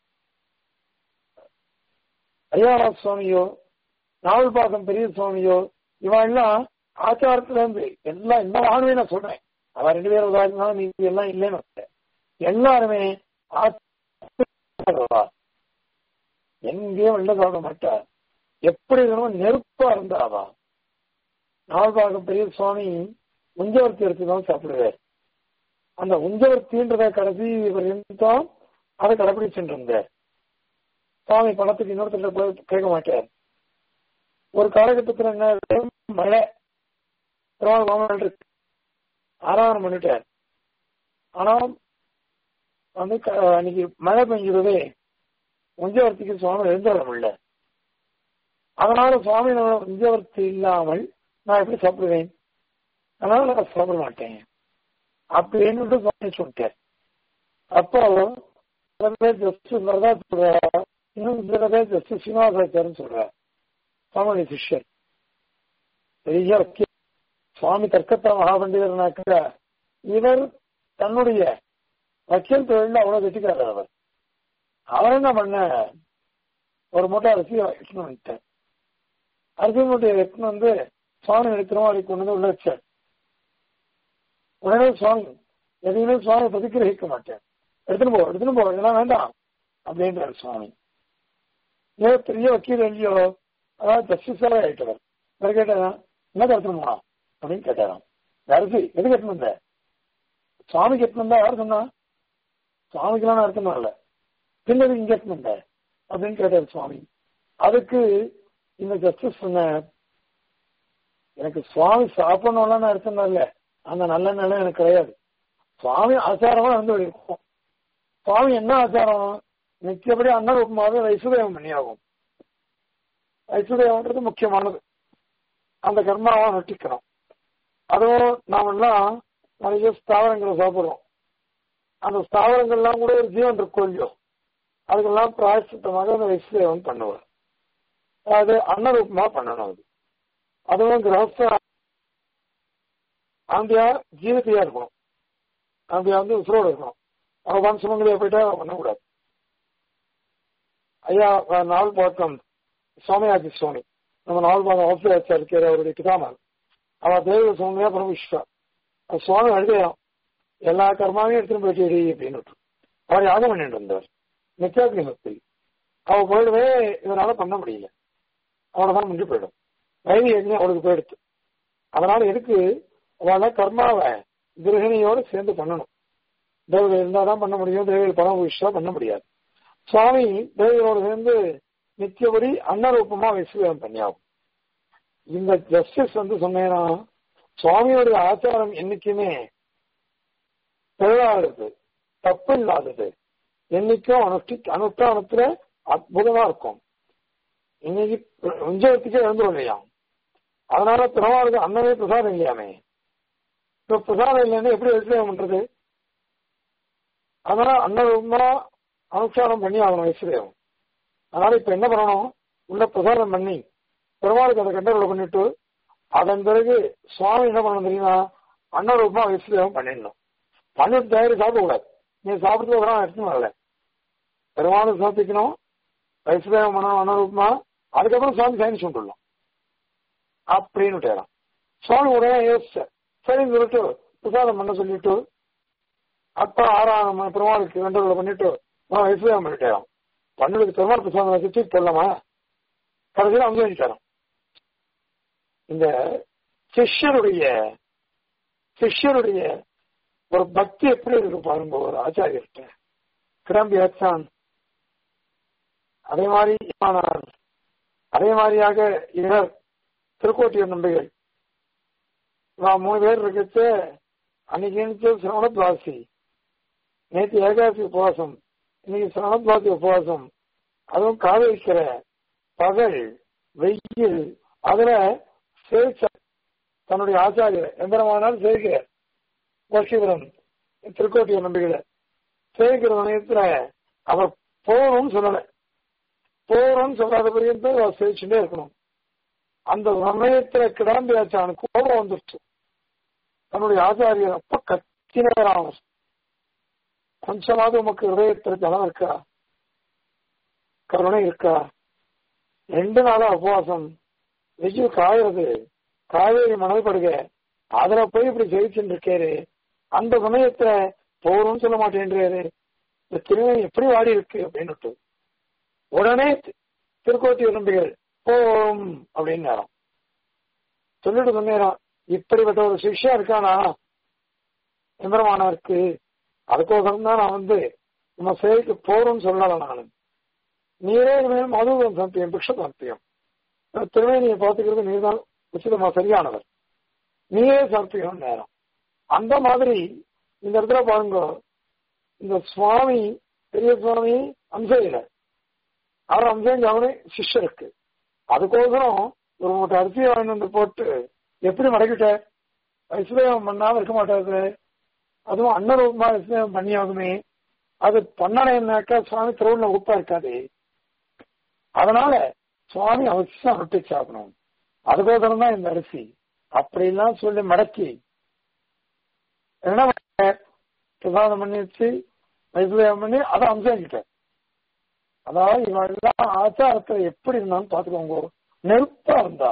ஐயாவா சுவாமியோ நாவல் பாக்கம் பெரிய சுவாமியோ இவன் எல்லாம் ஆச்சாரத்துல இருந்து எல்லாம் இந்த வாகனமே நான் சொல்றேன் அவன் ரெண்டு பேரும் உதாரணம் நீ எல்லாம் இல்லைன்னு வச்சேன். எல்லாருமே ஆ- எங்கேயும் வெள்ள சாப்பிட மாட்டா எப்படி இருந்தாலும் நெருப்பா இருந்தாவா நால்பாகம் பெரிய சுவாமி உஞ்சவர்த்தி எடுத்து தான் சாப்பிடுவார் அந்த உஞ்சவர்த்தின்றத கடைசி வரையும் அதை கடைபிடிச்சுட்டு இருந்தார் சுவாமி பணத்துக்கு இன்னொருத்தர் போய் கேட்க மாட்டார் ஒரு காலகட்டத்தில் என்ன ஆகுது? மழை திருவாரூர் மாமன் இருக்கு ஆராதனை பண்ணிட்டார் ஆனா வந்து க- அன்னைக்கு மழை பெஞ்சிருவே உஞ்சவர்த்திக்கு சுவாமி எழுந்து வர முடியல அதனால சுவாமி நம்ம உஞ்சவர்த்தி இல்லாமல் நான் எப்படி சாப்பிடுவேன் அதனால நான் சாப்பிட மாட்டேன் அப்படின்னு சுவாமி சொல்லிட்டார் அப்போ சில பேர் ஜஸ்ட் வரதா சொல்ற இன்னும் சில பேர் ஜஸ்ட் சீனிவாசாச்சாரன் சொல்ற சுவாமி சிஷ்யர் பெரிய வக்கீல். சுவாமி தர்க்கத்தா மகாபண்டிதர்னாக்க இவர் தன்னுடைய வக்கீல் தொழில அவ்வளவு கெட்டிக்காரர் அவர் அவர் என்ன பண்ண ஒரு மூட்டை அரிசி எடுத்துன்னு வந்துட்டார் அரிசி மூட்டையை எடுத்துன்னு வந்து சுவாமி எடுத்துருவோம் அதை கொண்டு வந்து உள்ள வச்சார் உடனே சுவாமி எதையுமே சுவாமி பிரதிகிரகிக்க மாட்டேன் எடுத்துன்னு போ எடுத்துன்னு போ இதெல்லாம் வேண்டாம் அப்படின்றார் சுவாமி ஏன் பெரிய வக்கீல் இல்லையோ அதாவது ஜஸ்டிஸாவே ஆயிட்டவர் இவர் கேட்டாரா என்ன எடுத்துன்னு போனா அப்படின்னு கேட்டாராம் அரிசி எதுக்கு எடுத்துன்னு வந்த சுவாமிக்கு எடுத்துன்னு வந்தா யார் சொன்னா சுவாமிக்கெல்லாம் நான் எடுத்துன்னு வரல பின்னது இங்க எடுத்துன்னு வந்த அப்படின்னு கேட்டார் சுவாமி அதுக்கு இந்த ஜஸ்டிஸ் சொன்ன எனக்கு சுவாமி சாப்பிடணும்லாம் நான் எடுத்துன்னு வரல அந்த நல்ல நிலை எனக்கு கிடையாது சுவாமி ஆச்சாரமா வந்து இருக்கும் சுவாமி என்ன ஆச்சாரம் நித்தியபடி அன்னரூபமாக வைசுதேவம் பண்ணியாகும் வைசுதேவம்ன்றது முக்கியமானது அந்த கர்மாவை நட்டிக்கணும் அதுவும் நாமெல்லாம் நிறைய ஸ்தாவரங்களை சாப்பிடுறோம் அந்த ஸ்தாவரங்கள்லாம் கூட ஒரு ஜீவன் இருக்கும் இல்லையோ அதுக்கெல்லாம் பிராயசித்தமாக அந்த வைசுதேவம் பண்ணுவார் அது அன்னரூபமா பண்ணணும் அது அதுவும் கிரகஸ்த ஆம்பியா ஜீவிதையா இருக்கணும் ஆம்பியா வந்து உசுரோடு இருக்கணும் அவன் வம்சமங்களே போயிட்டா பண்ணக்கூடாது ஐயா நாள் பழக்கம் சுவாமியாஜி சுவாமி நம்ம நாள் பாகம் ஆசிரியர் இருக்கிற அவருடைய பிதாமர் அவ தேவ சுவாமியா பிரமிஷ்டா அது சுவாமி அழுதையாம் எல்லா கர்மாவையும் எடுத்துட்டு போயிட்டு அப்படின்னு அவர் யாகம் பண்ணிட்டு இருந்தார் நித்யாக்னி பக்தி அவ போயிடவே இதனால பண்ண முடியல அவ்வளவுதான் முடிஞ்சு போயிடும் வைதி யஜ்ஞம் அவளுக்கு போயிடுச்சு அதனால எதுக்கு அவளை கர்மாவை கிரகிணியோட சேர்ந்து பண்ணணும் தேவதை இருந்தாதான் பண்ண முடியும் தேவையில் பணம் விஷயம் பண்ண முடியாது சுவாமி தேவையோட சேர்ந்து நித்தியபடி அன்னரூபமா விசுவம் பண்ணியாகும் இந்த ஜஸ்டிஸ் வந்து சொன்னேன்னா சுவாமியோடைய ஆச்சாரம் என்னைக்குமே பிழையாதது தப்பு இல்லாதது என்னைக்கும் அனுஷ்டி அனுஷ்டானத்துல அற்புதமா இருக்கும் இன்னைக்கு உஞ்சவத்துக்கே எழுந்துரும் இல்லையாம் அதனால பெருமாளுக்கு அன்னமே பிரசாதம் இல்லையாமே இப்ப பிரசாதம் இல்லைன்னு எப்படி விவசாயம் பண்றது அதனால அன்னரூபமா அனுஷ்டானம் பண்ணி ஆகணும் வைசுதேவம் அதனால இப்ப என்ன பண்ணணும் உள்ள பிரசாதம் பண்ணி பெருமாளுக்கு அதை கண்டரோட பண்ணிட்டு அதன் பிறகு சுவாமி என்ன பண்ணணும் தெரியுமா அன்னரூபமா வைசுதேவம் பண்ணிடணும் பண்ணிட்டு தயாரி சாப்பிடக்கூடாது நீ சாப்பிட்டு வர எடுத்துன்னு வரல பெருமாளுக்கு சமர்ப்பிக்கணும் வைசுதேவம் பண்ணணும் அன்னரூபமா அதுக்கப்புறம் சுவாமி சயின்ஸ் கொண்டுடலாம் அப்படின்னு விட்டாராம் சுவாமி உடனே யோசிச்சார் சரின்னு சொல்லிட்டு பிரசாதம் பண்ண சொல்லிட்டு அப்பா ஆறாம் பெருமாளுக்கு கண்டரோட பண்ணிட்டு வைசுதேவம் பண்ணிட்டாராம் பண்ணதுக்கு பெருமாள் பிரசாதம் வச்சுட்டு போடலாமா கடைசியில் அவங்க வேண்டிட்டாராம் இந்த சிஷ்யருடைய சிஷ்யருடைய ஒரு பக்தி எப்படி இருக்கு பாருங்க ஒரு ஆச்சாரியர்கிட்ட கிளம்பி ஆச்சான் அதே மாதிரி ஆனார் அதே மாதிரியாக இவர் திருக்கோட்டியூர் நம்பிகள் நான் மூணு பேர் இருக்கச்சு அன்னைக்கு இருந்துச்சு சிரவணத்வாசி நேற்று ஏகாசி உபவாசம் இன்னைக்கு சிரவணத்வாசி உபவாசம் அதுவும் காதலிக்கிற பகல் வெயில் அதுல சேவிச்ச தன்னுடைய ஆச்சாரியர் எந்திரமானாலும் சேவிக்கிறார் வர்ஷிபுரம் திருக்கோட்டியூர் நம்பிகளை சேவிக்கிற சமயத்துல அவர் போகணும்னு சொல்லல போறோம்னு சொல்லாத பரியந்தம் அவர் சேவிச்சுட்டே இருக்கணும் அந்த சமயத்துல கிளம்பியாச்சான கோபம் வந்துருச்சு தன்னுடைய ஆச்சாரியர் அப்ப கத்தினாராம் கொஞ்சமாவது உமக்கு ஹிருதயத்துல ஜலம் இருக்கா கருணை இருக்கா ரெண்டு நாளா உபவாசம் வெயில் காயுறது காவேரி மணல் படுக அதுல போய் இப்படி ஜெயிச்சுட்டு இருக்காரு அந்த சமயத்துல போறோம்னு சொல்ல மாட்டேன்றாரு இந்த திருவேணி எப்படி வாடி இருக்கு அப்படின்னு உடனே திருக்கோட்டி நம்பிகள் ஓம் அப்படின்னு நேரம் சொல்லிட்டு சொன்னேன் இப்படிப்பட்ட ஒரு சிஷ்யா இருக்கானா எம்பெருமானவருக்கு அதுக்கோசரம் தான் நான் வந்து நம்ம சேவைக்கு போறோம்னு சொல்லல நான் நீரே மேலும் மதுவம் சத்தியம் பிக்ஷ சத்தியம் திருவேணியை பார்த்துக்கிறது நீர் தான் உச்சிதமா சரியானவர் நீரே சத்தியம் நேரம் அந்த மாதிரி இந்த இடத்துல பாருங்க இந்த சுவாமி பெரிய சுவாமி அம்சையில அவர் அம்சம் அவனே சிஷ்யருக்கு அதுக்கோசரம் ஒரு மூட்டை அரிசியை வாங்கி வந்து போட்டு எப்படி மடக்கிட்ட வைசுதேவம் பண்ணாம இருக்க மாட்டாரு அதுவும் அன்னரூபமா வைசுதேவம் பண்ணியாகுமே அது பண்ணலைன்னாக்கா சுவாமி திருவுள்ள உப்பா இருக்காது அதனால சுவாமி அவசியம் ரொட்டி சாப்பிடணும் அதுக்கோசரம் தான் இந்த அரிசி அப்படிலாம் சொல்லி மடக்கி என்ன பிரசாதம் பண்ணி வச்சு வைசுதேவம் பண்ணி அதை அம்சம் அதாவது இவெல்லாம் ஆச்சாரத்தை எப்படி இருந்தாலும் பாத்துக்கோங்க நெருப்பா இருந்தா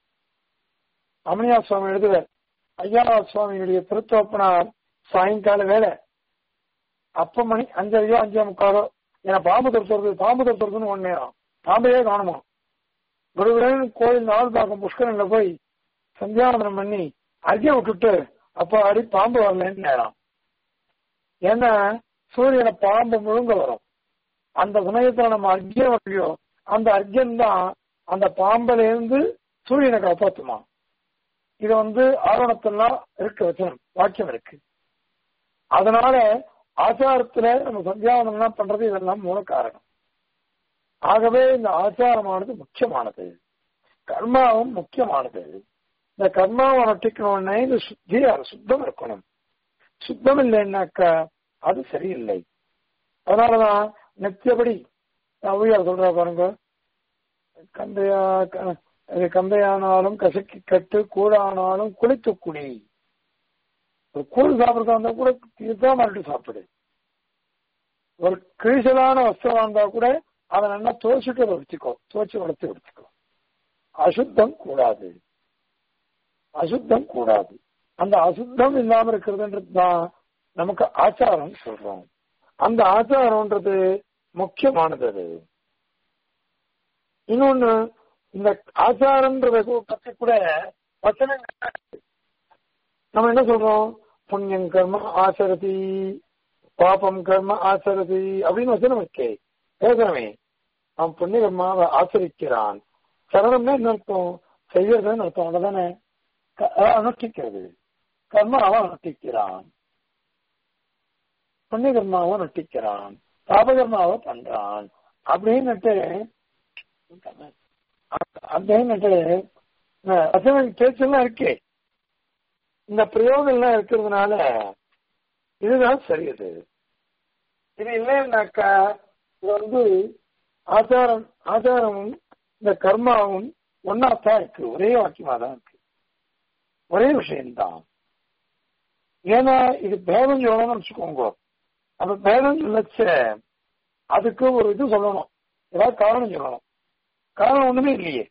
அமனியா சுவாமி எழுதுவார் ஐயா சுவாமியுடைய திருத்தோப்பனார் சாயங்கால வேலை அப்ப மணி அஞ்சரையோ அஞ்சே முக்காலோ ஏன்னா பாம்பு துரத்துறது பாம்பு துரத்துறதுன்னு ஒன்னு நேரம் பாம்பையே காணுமா குருவிடன் கோயில் நாள் பாக்கம் புஷ்கரன்ல போய் சந்தியாவந்தனம் பண்ணி அர்க்கிய விட்டுட்டு அப்ப அடி பாம்பு வரலன்னு நேரம் ஏன்னா சூரியனை பாம்பு முழுங்க வரும் அந்த சமயத்துல நம்ம அர்க்கியம் வரலையோ அந்த அர்க்கியம் தான் அந்த பாம்பல இருந்து சூரியனை காப்பாத்துமா இது வந்து ஆவணத்தெல்லாம் இருக்கு வச்சனம் வாக்கியம் இருக்கு அதனால ஆச்சாரத்துல நம்ம சந்தியாவனம் பண்றது இதெல்லாம் மூல காரணம் ஆகவே இந்த ஆச்சாரமானது முக்கியமானது கர்மாவும் முக்கியமானது இந்த கர்மாவை நட்டிக்கணும்னா இது சுத்தியா சுத்தம் இருக்கணும் சுத்தம் இல்லைன்னாக்கா அது சரியில்லை அதனாலதான் நித்தியபடி ஔவையார் சொல்றா பாருங்க கந்தையா கந்தையானாலும் கசக்கி கட்டு கூழானாலும் குளித்து குடி ஒரு கூழ் சாப்பிடுறதா இருந்தா கூட இதுதான் மறுபடியும் சாப்பிடு ஒரு கிழிசலான வஸ்திரம் இருந்தா கூட அதை நல்லா துவச்சிட்டு வச்சுக்கோ துவச்சு வளர்த்து வச்சுக்கோ அசுத்தம் கூடாது அசுத்தம் கூடாது அந்த அசுத்தம் இல்லாம இருக்கிறதுன்றது தான் நமக்கு ஆச்சாரம் சொல்றோம் அந்த ஆச்சாரம்ன்றது முக்கியமானது அது இன்னொன்னு இந்த ஆச்சாரம்ன்றத பத்தி கூட வச்சனங்கள் நம்ம என்ன சொல்றோம் புண்ணியம் கர்ம ஆச்சரதி பாபம் கர்ம ஆச்சரதி அப்படின்னு வச்சனம் இருக்கே பேசணுமே அவன் புண்ணிய கர்மாவை ஆச்சரிக்கிறான் சரணம்னா என்ன அர்த்தம் செய்யறதுன்னு அர்த்தம் அவ்வளவுதானே அனுஷ்டிக்கிறது கர்மாவை அனுஷ்டிக்கிறான் புண்ணிய கர்மாவை நட்டிக்கிறான் பாபகர்மாவை பண்றான் அப்படின்னுட்டு அப்படின்னுட்டு வசனம் பேச்செல்லாம் இருக்கே இந்த பிரயோகம்லாம் இருக்கிறதுனால இதுதான் சரியது இது இல்லைன்னாக்கா இது வந்து ஆச்சாரம் ஆச்சாரமும் இந்த கர்மாவும் ஒன்னாத்தான் இருக்கு ஒரே வாக்கியமா தான் இருக்கு ஒரே விஷயம்தான் ஏன்னா இது பேதம் சொல்லணும்னு வச்சுக்கோங்க அந்த பேதம் சொல்லச்ச அதுக்கு ஒரு இது சொல்லணும் ஏதாவது காரணம் சொல்லணும் காரணம் ஒண்ணுமே இல்லையே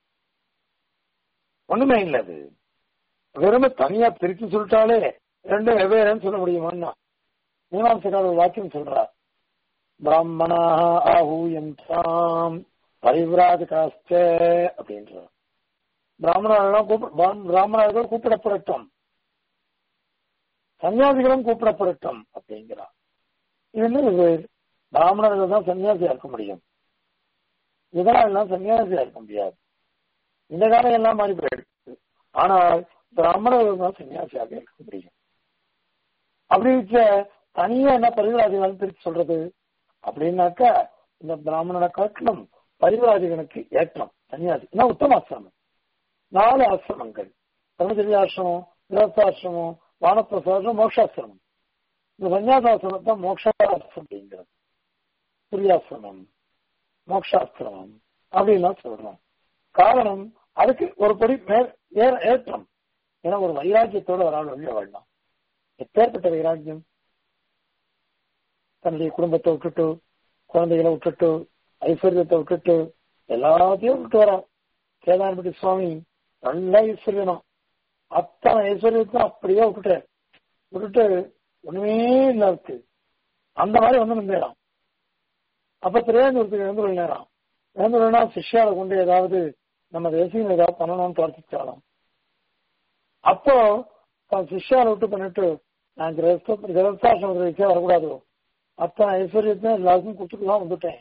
ஒண்ணுமே இல்லை அது வெறுமை தனியா பிரிச்சு சொல்லிட்டாலே ரெண்டும் வெவ்வேறுன்னு சொல்ல முடியுமான்னா மீமாம்சக்கார ஒரு வாக்கியம் சொல்றா பிராமணா ஆஹூயந்தாம் பரிவிராஜகாஸ்த அப்படின்ற பிராமணர்கள்லாம் கூப்பிட பிராமணர்கள் கூப்பிடப்படட்டும் சன்னியாசிகளும் கூப்பிடப்படட்டும் அப்படிங்கிறார் இது என்ன இது பிராமணர்கள் தான் சன்னியாசியா இருக்க முடியும் இதெல்லாம் சன்னியாசியா இருக்க முடியாது இந்த காலம் எல்லாம் மாறி போயிடுச்சு ஆனால் பிராமணர்கள் தான் சன்னியாசியாக இருக்க முடியும் அப்படி வச்ச தனியா என்ன பரிவராஜிகள் பிரித்து சொல்றது அப்படின்னாக்கா இந்த பிராமணனை காட்டிலும் பரிவராஜகனுக்கு ஏற்றம் சன்னியாசி என்ன உத்தமாசிரமம் நாலு ஆசிரமங்கள் பிரம்மச்சரியாசிரமம் கிரகஸ்தாசிரமம் வானப்பிரசாசனம் மோட்சாசிரமம் இந்த சன்னியாசாசிரமம் தான் மோட்சாசிரமம் அப்படிங்கிறது சூரியாசிரமம் மோட்சாசிரமம் அப்படின்லாம் சொல்றோம் காரணம் அதுக்கு ஒரு படி மேல் ஏற்றம் ஏன்னா ஒரு வைராக்கியத்தோட ஒரு ஆள் வெளியே வாழலாம் எப்பேற்பட்ட வைராக்கியம் தன்னுடைய குடும்பத்தை விட்டுட்டு குழந்தைகளை விட்டுட்டு ஐஸ்வர்யத்தை விட்டுட்டு எல்லாத்தையும் விட்டு வரா கேதாரபதி சுவாமி நல்ல ஐஸ்வர்யனும் அத்தனை ஐஸ்வர்யத்தையும் அப்படியே விட்டுட்டார் விட்டுட்டு ஒண்ணுமே இல்ல இருக்கு அந்த மாதிரி வந்து நின்றேறான் அப்ப திரையந்தூரத்துக்கு எழுந்து நேரம் எழுந்துனா சிஷ்யாவை கொண்டு ஏதாவது நம்ம தேசியம் ஏதாவது பண்ணணும்னு தோர்த்திச்சாலும் அப்போ தன் சிஷ்யாவை விட்டு பண்ணிட்டு நான் கிரகஸ்தாசிரமத்தில் வச்சே வரக்கூடாது அத்தனை ஐஸ்வர்யத்தையும் எல்லாருக்கும் கொடுத்துட்டுலாம் வந்துட்டேன்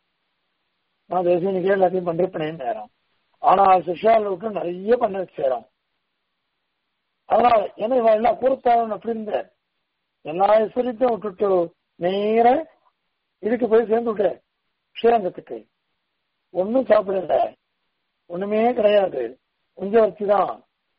நான் தேசியனுக்கே எல்லாத்தையும் பண்ணிருப்பேன் நேரம் ஆனா சிஷ்யாவில் விட்டு நிறைய பண்ண சேரும் அதனால என்ன இவன் எல்லாம் கூறுத்தாளன் அப்படி இருந்த எல்லா ஐஸ்வர்யத்தையும் விட்டுட்டு நேர இதுக்கு போய் சேர்ந்து விட்டேன் ஸ்ரீரங்கத்துக்கு ஒன்னும் சாப்பிடல ஒண்ணுமே கிடையாது கொஞ்சம் வச்சு தான்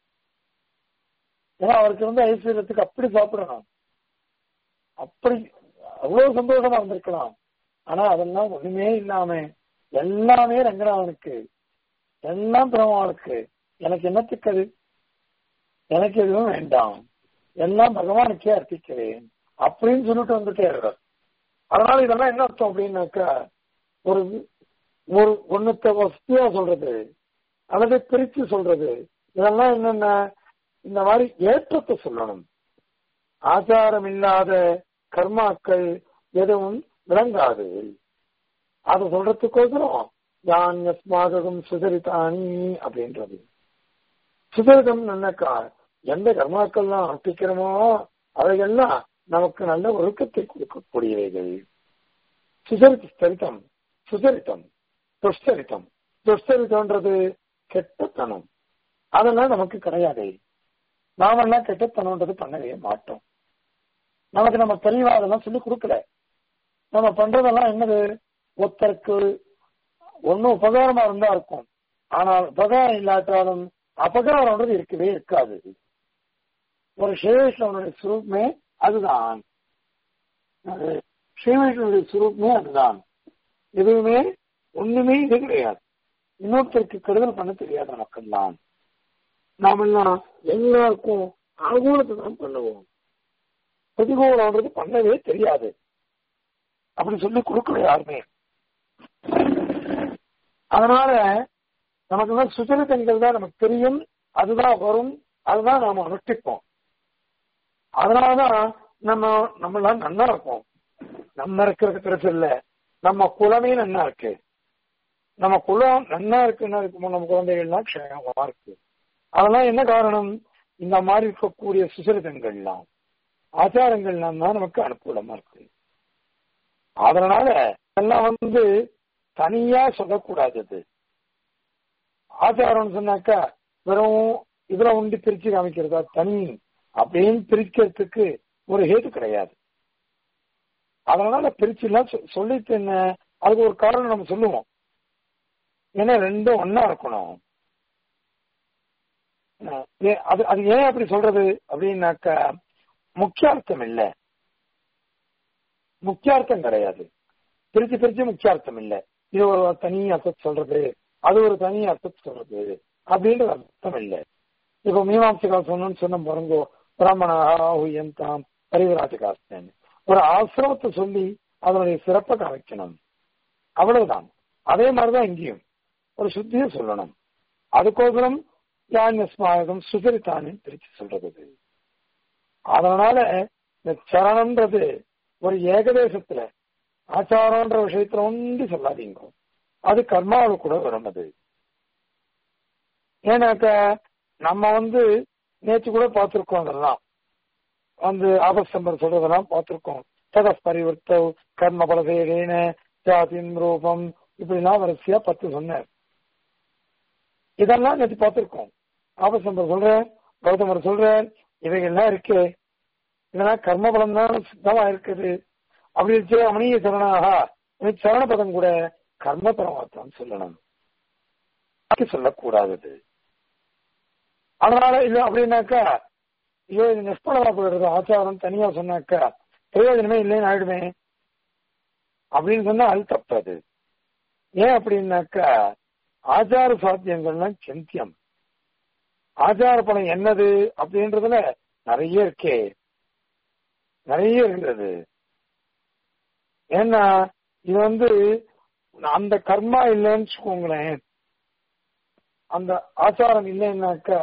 ஏன்னா அவருக்கு வந்து ஐஸ்வர்யத்துக்கு அப்படி சாப்பிடணும் அப்படி அவ்வளவு சந்தோஷமா இருந்திருக்கலாம் ஆனா அதெல்லாம் ஒண்ணுமே இல்லாம எல்லாமே ரங்கநாதனுக்கு எல்லாம் பெருமாளுக்கு எனக்கு என்னத்துக்கு அது எனக்கு எதுவும் வேண்டாம் எல்லாம் பகவானுக்கே அர்ப்பிக்கிறேன் அப்படின்னு சொல்லிட்டு வந்துட்டே இருக்கிறார் அதனால இதெல்லாம் என்ன அர்த்தம் அப்படின்னாக்கா ஒரு ஒரு ஒண்ணுத்த வசதியா சொல்றது அல்லது பிரிச்சு சொல்றது இதெல்லாம் என்னென்ன இந்த மாதிரி ஏற்றத்தை சொல்லணும் ஆச்சாரம் இல்லாத கர்மாக்கள் எதுவும் விளங்காது அதை சொல்றதுக்கோசரம் யான் யஸ்மாகம் சுதரித்தானி அப்படின்றது சுதரிதம் என்னக்கா எந்த கர்மாக்கள்லாம் அர்ப்பிக்கிறோமோ அவைகள்லாம் நமக்கு நல்ல ஒழுக்கத்தை கொடுக்கக்கூடியவைகள் சுசரித்த சரித்தம் சுசரித்தம் துஷ்டரித்தம் துஷ்டரித்தம்ன்றது கெட்டத்தனம் அதெல்லாம் நமக்கு கிடையாது நாமெல்லாம் கெட்டத்தனம்ன்றது பண்ணவே மாட்டோம் நமக்கு நம்ம தெளிவா அதெல்லாம் சொல்லி கொடுக்கல நம்ம பண்றதெல்லாம் என்னது ஒருத்தருக்கு ஒன்னும் உபகாரமா இருந்தா இருக்கும் ஆனால் உபகாரம் இல்லாட்டாலும் அபகாரம்ன்றது இருக்கவே இருக்காது ஒரு ஸ்ரீவைஷ்ணவனுடைய சுரூப்மே அதுதான் ஸ்ரீவைஷ்ணவனுடைய சுரூப்மே அதுதான் எதுவுமே ஒண்ணுமே இது கிடையாது இன்னொருத்தருக்கு கெடுதல் பண்ண தெரியாத மக்கள்தான் நாமெல்லாம் எல்லாருக்கும் அனுகூலத்தை தான் பண்ணுவோம் பிரதிகூலம்ன்றது பண்ணவே தெரியாது அப்படி சொல்லி கொடுக்கல யாருமே அதனால நமக்கு தான் சுச்சரித்தன்கள் தான் நமக்கு தெரியும் அதுதான் வரும் அதுதான் நாம அனுஷ்டிப்போம் அதனாலதான் நம்ம நம்மளாம் நல்லா இருப்போம் நம்ம இருக்கிறது பெருசு இல்ல நம்ம குலமே நன்னா இருக்கு நம்ம குலம் நன்னா இருக்குன்னா இருக்கும் நம்ம குழந்தைகள்லாம் க்ஷேமமா இருக்கு அதெல்லாம் என்ன காரணம் இந்த மாதிரி இருக்கக்கூடிய சுசரிதங்கள்லாம் ஆச்சாரங்கள்லாம் தான் நமக்கு அனுகூலமா இருக்கு அதனால எல்லாம் வந்து தனியா சொல்லக்கூடாது அது ஆச்சாரம்னு சொன்னாக்கா வெறும் இதுல உண்டு பிரிச்சு காமிக்கிறதா தனி அப்படின்னு பிரிக்கிறதுக்கு ஒரு ஹேது கிடையாது அதனால பிரிச்சு எல்லாம் சொல்லிட்டு என்ன அதுக்கு ஒரு காரணம் நம்ம சொல்லுவோம் ஏன்னா ரெண்டும் ஒன்னா இருக்கணும் அது அது ஏன் அப்படி சொல்றது அப்படின்னாக்கா முக்கியார்த்தம் இல்ல முக்கியார்த்தம் கிடையாது பிரிச்சு பிரிச்சு முக்கியார்த்தம் இல்ல இது ஒரு தனி அர்த்தம் சொல்றது அது ஒரு தனி அர்த்தம் சொல்றது அப்படின்ற அர்த்தம் இல்ல இப்ப மீமாம்சகால் சொன்னு சொன்ன பாருங்கோ பிராமணாஹுயந்தாம் பரிவராஜகாஸ்தன் ஒரு ஆசிரமத்தை சொல்லி அதனுடைய சிறப்பை காமிக்கணும் அவ்வளவுதான் அதே மாதிரிதான் இங்கேயும் ஒரு சுத்தியை சொல்லணும் அதுக்கோசரம் யான்யஸ்மாகம் சுகரித்தானின் பிரிச்சு சொல்றது அதனால இந்த சரணம்ன்றது ஒரு ஏகதேசத்துல ஆச்சாரம்ன்ற விஷயத்துல ஒன்று சொல்லாதீங்க அது கர்மாவில் கூட வரும் அது ஏன்னாக்க நம்ம வந்து நேற்று கூட பார்த்திருக்கோம் அதெல்லாம் வந்து ஆபஸ்தம்பர் சொல்றதெல்லாம் பார்த்திருக்கோம் தத பரிவர்த்த கர்ம பலசேகேன ஜாதின் ரூபம் இப்படிலாம் வரிசையா பத்து சொன்னார் இதெல்லாம் நேற்று பார்த்திருக்கோம் ஆபஸ்தம்பர் சொல்ற கௌதமர் சொல்ற இவைகள்லாம் இருக்கு இதெல்லாம் கர்மபலம் தான் சித்தமா இருக்குது அப்படி வச்சு அமனிய சரணாக சரணபதம் கூட கர்ம பரமாத்தான் சொல்லணும் சொல்லக்கூடாது அதனால இது அப்படின்னாக்கா ஐயோ இது நிஷ்பலமா போயிடுறது ஆச்சாரம் தனியா சொன்னாக்கா பிரயோஜனமே இல்லைன்னு ஆயிடுமே அப்படின்னு சொன்னா அது தப்பாது ஏன் அப்படின்னாக்கா ஆச்சார சாத்தியங்கள்லாம் சிந்தியம் ஆச்சார பணம் என்னது அப்படின்றதுல நிறைய இருக்கே நிறைய இருக்கிறது ஏன்னா இது வந்து அந்த கர்மா இல்லைன்னு வச்சுக்கோங்களேன் அந்த ஆச்சாரம் இல்லைன்னாக்கா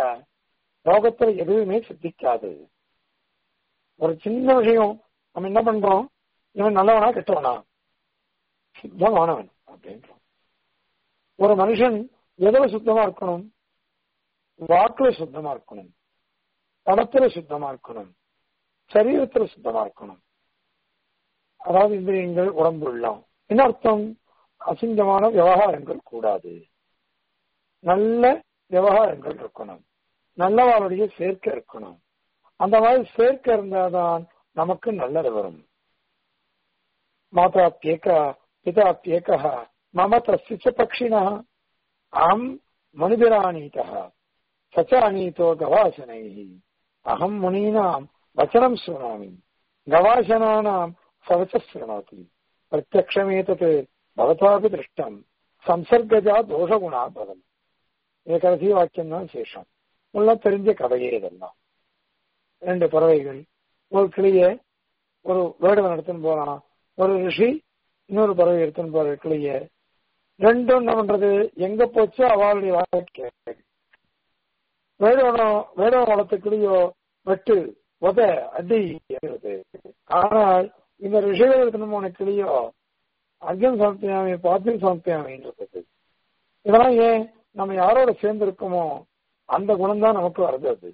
லோகத்துல எதுவுமே சித்திக்காது ஒரு சின்ன விஷயம் நம்ம என்ன பண்றோம் இவன் நல்லவனா கெட்டவனா சுத்தமானவன் அப்படின்றான் ஒரு மனுஷன் எதுல சுத்தமா இருக்கணும் வாக்குல சுத்தமா இருக்கணும் பணத்துல சுத்தமா இருக்கணும் சரீரத்துல சுத்தமா இருக்கணும் அதாவது இந்திரியங்கள் உடம்பு எல்லாம் என்ன அர்த்தம் அசிங்கமான விவகாரங்கள் கூடாது நல்ல விவகாரங்கள் இருக்கணும் நல்லவாளுடைய சேர்க்கை இருக்கணும் அந்த மாதிரி சேர்க்கை இருந்தாதான் நமக்கு நல்லது வரும் மாதா பியேகா பிதா பியேகா மம தஸ்ய பக்ஷிணா அகம் மனிதராணீதா சச்ச அநீதோ கவாசனை அகம் முனீனாம் வச்சனம் சுணாமி கவாசனானாம் சவச்ச சுணோதி பிரத்யக்ஷமேதத் பவதாபி திருஷ்டம் சம்சர்கஜா தோஷகுணா பவன் இது கடைசி வாக்கியம் தான் சேஷம் உள்ள தெரிஞ்ச கதையே இதெல்லாம் ரெண்டு பறவைகள் ஒரு கிளிய ஒரு வேடுவன் எடுத்துன்னு போறான் ஒரு ரிஷி இன்னொரு பறவை எடுத்துன்னு போற கிளிய ரெண்டும் என்ன பண்றது எங்க போச்சோ அவளுடைய வாழ்க்கை வேடுவனம் வேடுவன் வளர்த்த கிளியோ வெட்டு உத அடி ஆனால் இந்த ரிஷிகள் எடுத்துன்னு போன கிளியோ அர்ஜுன் சமர்ப்பியாமி பாத்தியம் சமர்ப்பியாமின்றது இதெல்லாம் ஏன் நம்ம யாரோட சேர்ந்து இருக்கோமோ அந்த குணம் தான் நமக்கு வருது அது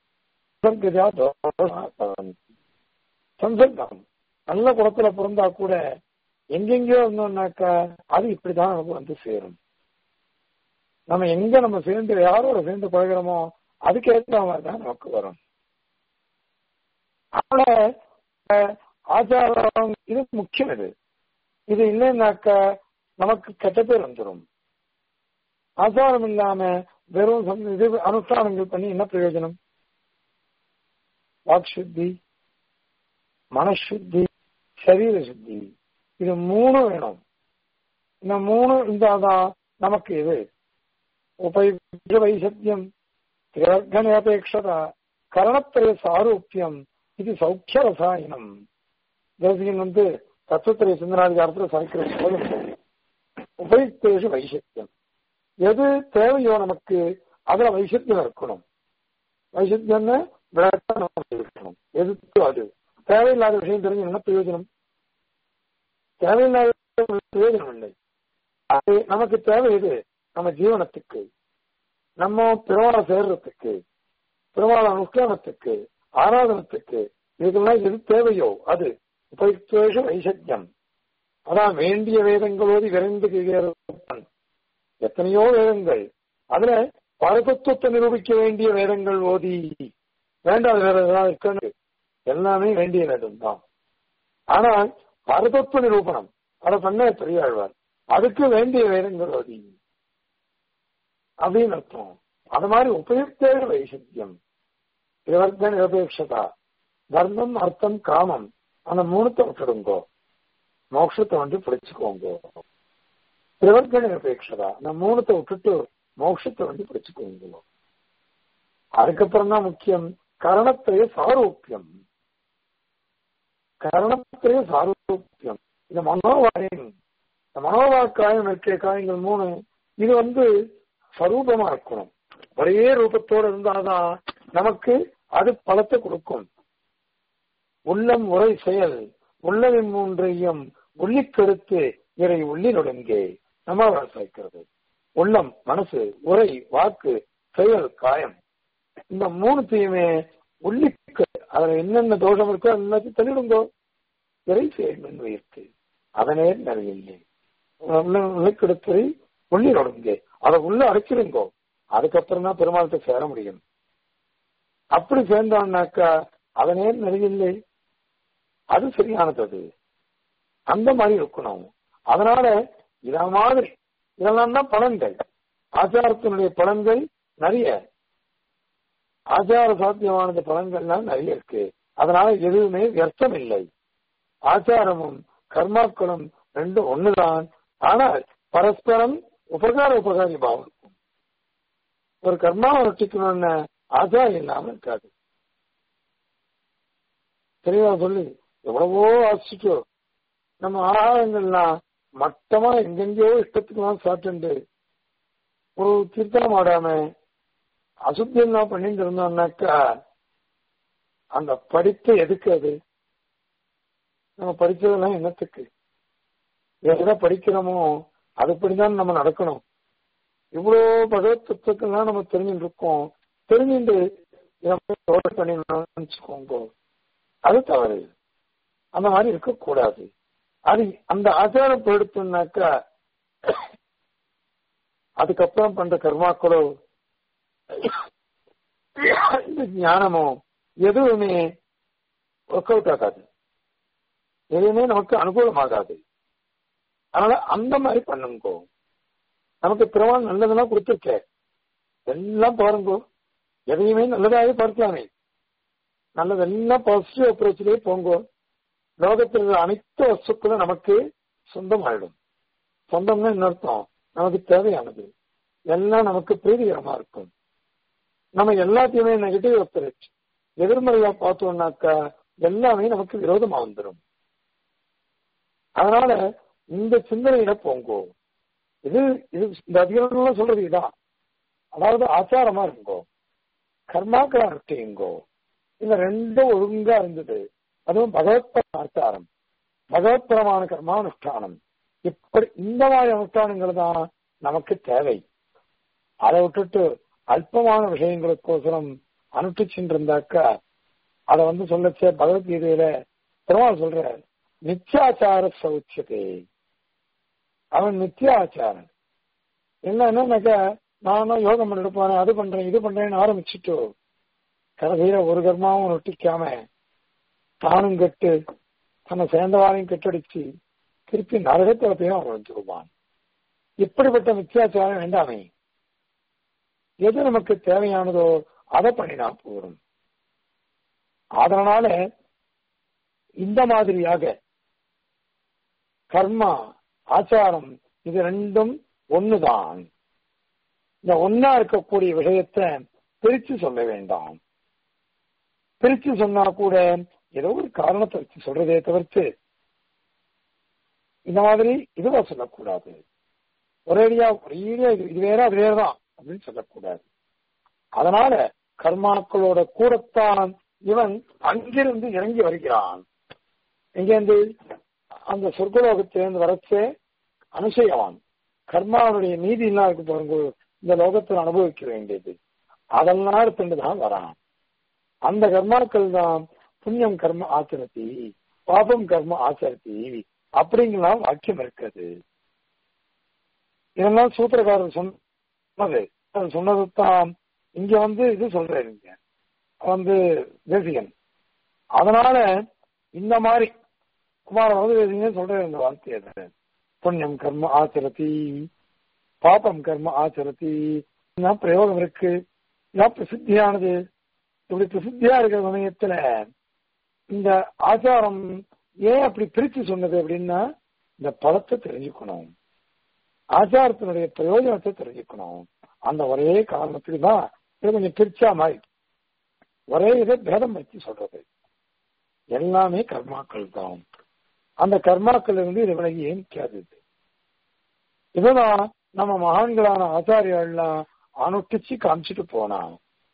சம்சர்க்கம் நல்ல குளத்துல பிறந்தா கூட எங்கெங்கயோ இருந்தோம்னாக்கா அது இப்படிதான் நமக்கு வந்து சேரும் நம்ம எங்க நம்ம சேர்ந்து யாரோட சேர்ந்து பழகிறோமோ அதுக்கு ஏற்ற மாதிரி தான் நமக்கு வரும் அதனால ஆச்சாரம் இது முக்கியம் இது இது இல்லைன்னாக்கா நமக்கு கெட்ட பேர் வந்துடும் ஆச்சாரம் இல்லாம வெறும் இது அனுஷ்டானங்கள் பண்ணி என்ன பிரயோஜனம் வாக் சுத்தி மனசுத்தி சரீர சுத்தி இது மூணு வேணும் இந்த மூணு இருந்தாதான் நமக்கு இது உபயுக்த வைசத்தியம் திரகணபேட்சதா கரணத்திரைய சாரூப்பியம் இது சௌக்கிய ரசாயனம் தேசிகன் வந்து தத்துவத்திரை சிந்தனாதிகாரத்தில் சமைக்கிற போதும் உபயுக்தேஷு வைசத்தியம் எது தேவையோ நமக்கு அதுல வைசத்தியம் இருக்கணும் வைசத்தியம்னு இருக்கணும் எதுக்கு அது தேவையில்லாத விஷயம் தெரிஞ்சு என்ன பிரயோஜனம் தேவையில்லாத பிரயோஜனம் இல்லை அது நமக்கு தேவை எது நம்ம ஜீவனத்துக்கு நம்ம பெருமாளை சேர்றதுக்கு பெருமாள் அனுஷ்டானத்துக்கு ஆராதனத்துக்கு இதுக்கெல்லாம் எது தேவையோ அது உபயுக்தேஷ வைசத்தியம் அதான் வேண்டிய வேதங்களோடு விரைந்து கேட்கிறான் எத்தனையோ வேதங்கள் அதுல பரதத்துவத்தை நிரூபிக்க வேண்டிய வேதங்கள் ஓதி வேண்டாத வேற ஏதாவது இருக்கணும் எல்லாமே வேண்டிய வேதம் தான் ஆனால் பரதத்துவ நிரூபணம் அதை பண்ண பெரியாழ்வார் அதுக்கு வேண்டிய வேதங்கள் ஓதி அப்படின்னு அர்த்தம் அது மாதிரி உபயுக்தே வைசத்தியம் இவர்தான் நிரபேட்சதா தர்மம் அர்த்தம் காமம் அந்த மூணுத்தை விட்டுடுங்கோ மோட்சத்தை வந்து பிடிச்சுக்கோங்க பிரவர்க்க நிரபேட்சதா அந்த மூணுத்தை விட்டுட்டு மோட்சத்தை வந்து பிடிச்சுக்கோங்க அதுக்கப்புறம் தான் முக்கியம் கரணத்திரைய சாரூப்பியம் கரணத்திரைய சாரூப்பியம் இந்த மனோவாயம் இந்த மனோவாக்காயம் இருக்க காயங்கள் மூணு இது வந்து ஸ்வரூபமா இருக்கணும் ஒரே ரூபத்தோடு இருந்தாதான் நமக்கு அது பலத்தை கொடுக்கும் உள்ளம் உரை செயல் உள்ளவின் மூன்றையும் உள்ளிக்கெடுத்து இறை உள்ளினொடுங்கே நம்ம சேர்க்கிறது உள்ளம் மனசு உரை வாக்கு செயல் காயம் இந்த மூணுத்தையுமே உள்ளிக்கு அதுல என்னென்ன தோஷம் இருக்கோ எல்லாத்தையும் தள்ளிடுங்கோ இறை செயல் வைத்து அதனே நிறையில்லை உள்ளிக்கெடுத்து உள்ளினொடுங்கே அதை உள்ள அடைச்சிருங்கோ அதுக்கப்புறம் தான் பெருமாளுக்கு சேர முடியும் அப்படி சேர்ந்தோம்னாக்கா அதனே நிறையில்லை அது சரியானது அது அந்த மாதிரி இருக்கணும் அதனால இத மாதிரி இதெல்லாம் தான் பலன்கள் ஆச்சாரத்தினுடைய பலன்கள் நிறைய ஆச்சார சாத்தியமானது பலன்கள்லாம் நிறைய இருக்கு அதனால எதுவுமே வியர்த்தம் இல்லை ஆச்சாரமும் கர்மாக்களும் ரெண்டும் ஒண்ணுதான் ஆனால் பரஸ்பரம் உபகார உபகாரி பாவம் இருக்கும் ஒரு கர்மாவை நொட்டிக்கணும்னு ஆச்சாரம் இல்லாம இருக்காது தெளிவா சொல்லி எவ்வளவோ ஆசிச்சோ நம்ம ஆகாரங்கள்லாம் மட்டமா எங்கெங்கயோ இஷ்டத்துக்குலாம் சாப்பிட்டு ஒரு கீர்த்தனம் ஆடாம அசுத்தியம் பண்ணிட்டு இருந்தோம்னாக்கா அந்த படிப்பு எதுக்கு அது நம்ம படிச்சதெல்லாம் என்னத்துக்கு எதை படிக்கிறோமோ அதுபடிதான் நம்ம நடக்கணும் இவ்வளோ பகவத் தத்துவத்தெல்லாம் நம்ம தெரிஞ்சுட்டு இருக்கோம் தெரிஞ்சுட்டு பண்ணிக்கோங்க அது தவறு அந்த மாதிரி இருக்கக்கூடாது அது அந்த ஆச்சாரம் போயிடுத்துனாக்கா அதுக்கப்புறம் பண்ற கர்மாக்களோ இந்த ஞானமோ எதுவுமே ஒர்க் அவுட் ஆகாது எதுவுமே நமக்கு அனுகூலமாகாது அதனால அந்த மாதிரி பண்ணுங்கோ நமக்கு பெருமாள் நல்லதெல்லாம் கொடுத்துருக்க எல்லாம் பாருங்கோ எதையுமே நல்லதாகவே பார்க்கலாமே நல்லதெல்லாம் பாசிட்டிவ் அப்ரோச்சிலே போங்கோ லோகத்தில் உள்ள அனைத்து வஸ்துக்களும் நமக்கு சொந்தமாயிடும் சொந்தம்னா என்ன அர்த்தம் நமக்கு தேவையானது எல்லாம் நமக்கு பிரீதிகரமா இருக்கும் நம்ம எல்லாத்தையுமே நெகட்டிவ் அப்ரோச் எதிர்மறையா பார்த்தோம்னாக்கா எல்லாமே நமக்கு விரோதமா வந்துடும் அதனால இந்த சிந்தனையில போங்கோ இது இது இந்த அதிகாரம் சொல்றது இதான் அதாவது ஆச்சாரமா இருங்கோ கர்மாக்களை அனுஷ்டியுங்கோ இந்த ரெண்டும் ஒழுங்கா இருந்தது அதுவும் பகவத்பர ஆச்சாரம் பகவத்பரமான கர்மானுஷ்டானம் இப்படி இந்த மாதிரி அனுஷ்டானங்கள் தான் நமக்கு தேவை அதை விட்டுட்டு அல்பமான விஷயங்களுக்கோசரம் அனுஷ்டிச்சுட்டு இருந்தாக்கா அதை வந்து சொல்லச்ச பகவத்கீதையில பெருமாள் சொல்ற நித்தியாச்சார சௌச்சியதே அவன் நித்தியாச்சாரன் என்னன்னாக்கா நானும் யோகம் பண்ணிட்டு போறேன் அது பண்றேன் இது பண்றேன்னு ஆரம்பிச்சுட்டு கடைசியில ஒரு கர்மாவும் ஒட்டிக்காம தானும் கெட்டு தன்னை சேர்ந்தவாரையும் கெட்டடிச்சு திருப்பி நரகத்துல போய் அவன் வந்துருவான் இப்படிப்பட்ட மித்தியாச்சாரம் வேண்டாமே எது நமக்கு தேவையானதோ அதை பண்ணினா போதும் அதனால இந்த மாதிரியாக கர்மா ஆச்சாரம் இது ரெண்டும் ஒண்ணுதான் இந்த ஒன்னா இருக்கக்கூடிய விஷயத்த பிரிச்சு சொல்ல வேண்டாம் பிரிச்சு சொன்னா கூட ஏதோ ஒரு காரணத்தை வச்சு சொல்றதே தவிர்த்து இந்த மாதிரி இதுவா சொல்லக்கூடாது ஒரேடியா ஒரேடியா இது இது வேற அது வேறதான் அப்படின்னு சொல்லக்கூடாது அதனால கர்மாக்களோட கூடத்தான் இவன் அங்கிருந்து இறங்கி வருகிறான் எங்கேருந்து அந்த சொர்க்கலோகத்திலிருந்து வரச்சே அனுசயவான் கர்மாவுடைய நீதி எல்லாம் இருக்கு பாருங்க இந்த லோகத்தில் அனுபவிக்க வேண்டியது அதெல்லாம் எடுத்துட்டுதான் வரான் அந்த கர்மாக்கள் தான் புண்ணியம் கர்ம ஆச்சரத்தி பாபம் கர்ம ஆச்சரத்தி அப்படிங்கலாம் வாக்கியம் இருக்குது இதெல்லாம் சூத்திரக்காரர் சொன்னது அது சொன்னதுதான் இங்க வந்து இது சொல்றேன் இங்க வந்து தேசிகன் அதனால இந்த மாதிரி குமார தேசிகன் சொல்றேன் இந்த வார்த்தையை புண்ணியம் கர்ம ஆச்சரத்தி பாபம் கர்ம ஆச்சரத்தி பிரயோகம் இருக்கு இதான் பிரசித்தியானது இப்படி பிரசித்தியா இருக்கிற சமயத்துல இந்த ஆச்சாரம் ஏன் அப்படி பிரிச்சு சொன்னது அப்படின்னா இந்த பலத்தை தெரிஞ்சுக்கணும் ஆச்சாரத்தினுடைய பிரயோஜனத்தை தெரிஞ்சுக்கணும் அந்த ஒரே காரணத்துக்கு தான் இது கொஞ்சம் பிரிச்சா மாதிரி ஒரே இதை பேதம் வச்சு சொல்றது எல்லாமே கர்மாக்கள் தான் அந்த கர்மாக்கள் இருந்து இது விலகி ஏன் கேதது இதுதான் நம்ம மகான்களான ஆச்சாரியெல்லாம் அனுஷ்டிச்சு காமிச்சிட்டு போனான்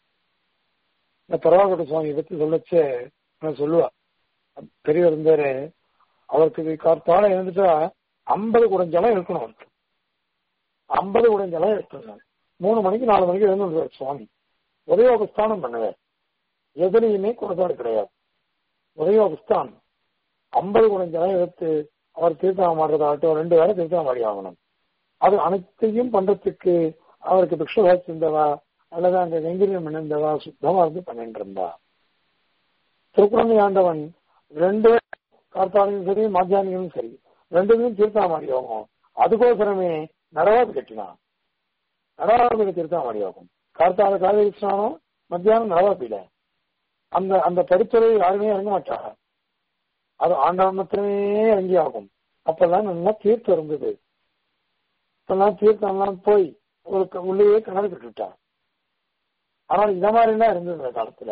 இந்த பரவாகட்ட சுவாமி பத்தி சொல்லச்சு சொல்லுவா பெரியவர் இருந்தாரு அவருக்கு கார்த்தால இருந்துட்டா ஐம்பது குடஞ்சலம் இருக்கணும் அவருக்கு ஐம்பது குடஞ்சலம் இருக்கணும் மூணு மணிக்கு நாலு மணிக்கு எழுந்து சுவாமி உதயோபஸ்தானம் பண்ணுவார் எதுலையுமே குறைபாடு கிடையாது உதயோபஸ்தானம் ஐம்பது குடஞ்சலம் எடுத்து அவர் தீர்த்தம் ஆடுறதாகட்டும் ரெண்டு வேலை தீர்த்தம் ஆடி ஆகணும் அது அனைத்தையும் பண்றதுக்கு அவருக்கு பிக்ஷபாட்சி இருந்தவா அல்லது அங்க வெங்கிரியம் இணைந்தவா சுத்தமா இருந்து பண்ணிட்டு இருந்தா திருக்குழந்தை ஆண்டவன் ரெண்டு கார்த்தாலையும் சரி மாத்தியானியும் சரி ரெண்டுமே தீர்த்தாமாடி யோகம் அதுக்கோசரமே நடவாது கட்டினான் நடவாது தீர்த்தாமாடி யோகம் கார்த்தால காலை ஸ்நானம் மத்தியானம் நடவாப்பில அந்த அந்த பரித்துறை யாருமே இறங்க மாட்டாங்க அது ஆண்டவன் மாத்திரமே இறங்கி ஆகும் அப்பெல்லாம் நல்லா தீர்த்தம் இருந்தது இப்பெல்லாம் தீர்த்தம்லாம் போய் ஒரு உள்ளேயே கிணறு கட்டுட்டா ஆனால் இந்த மாதிரி எல்லாம் இருந்தது இந்த காலத்துல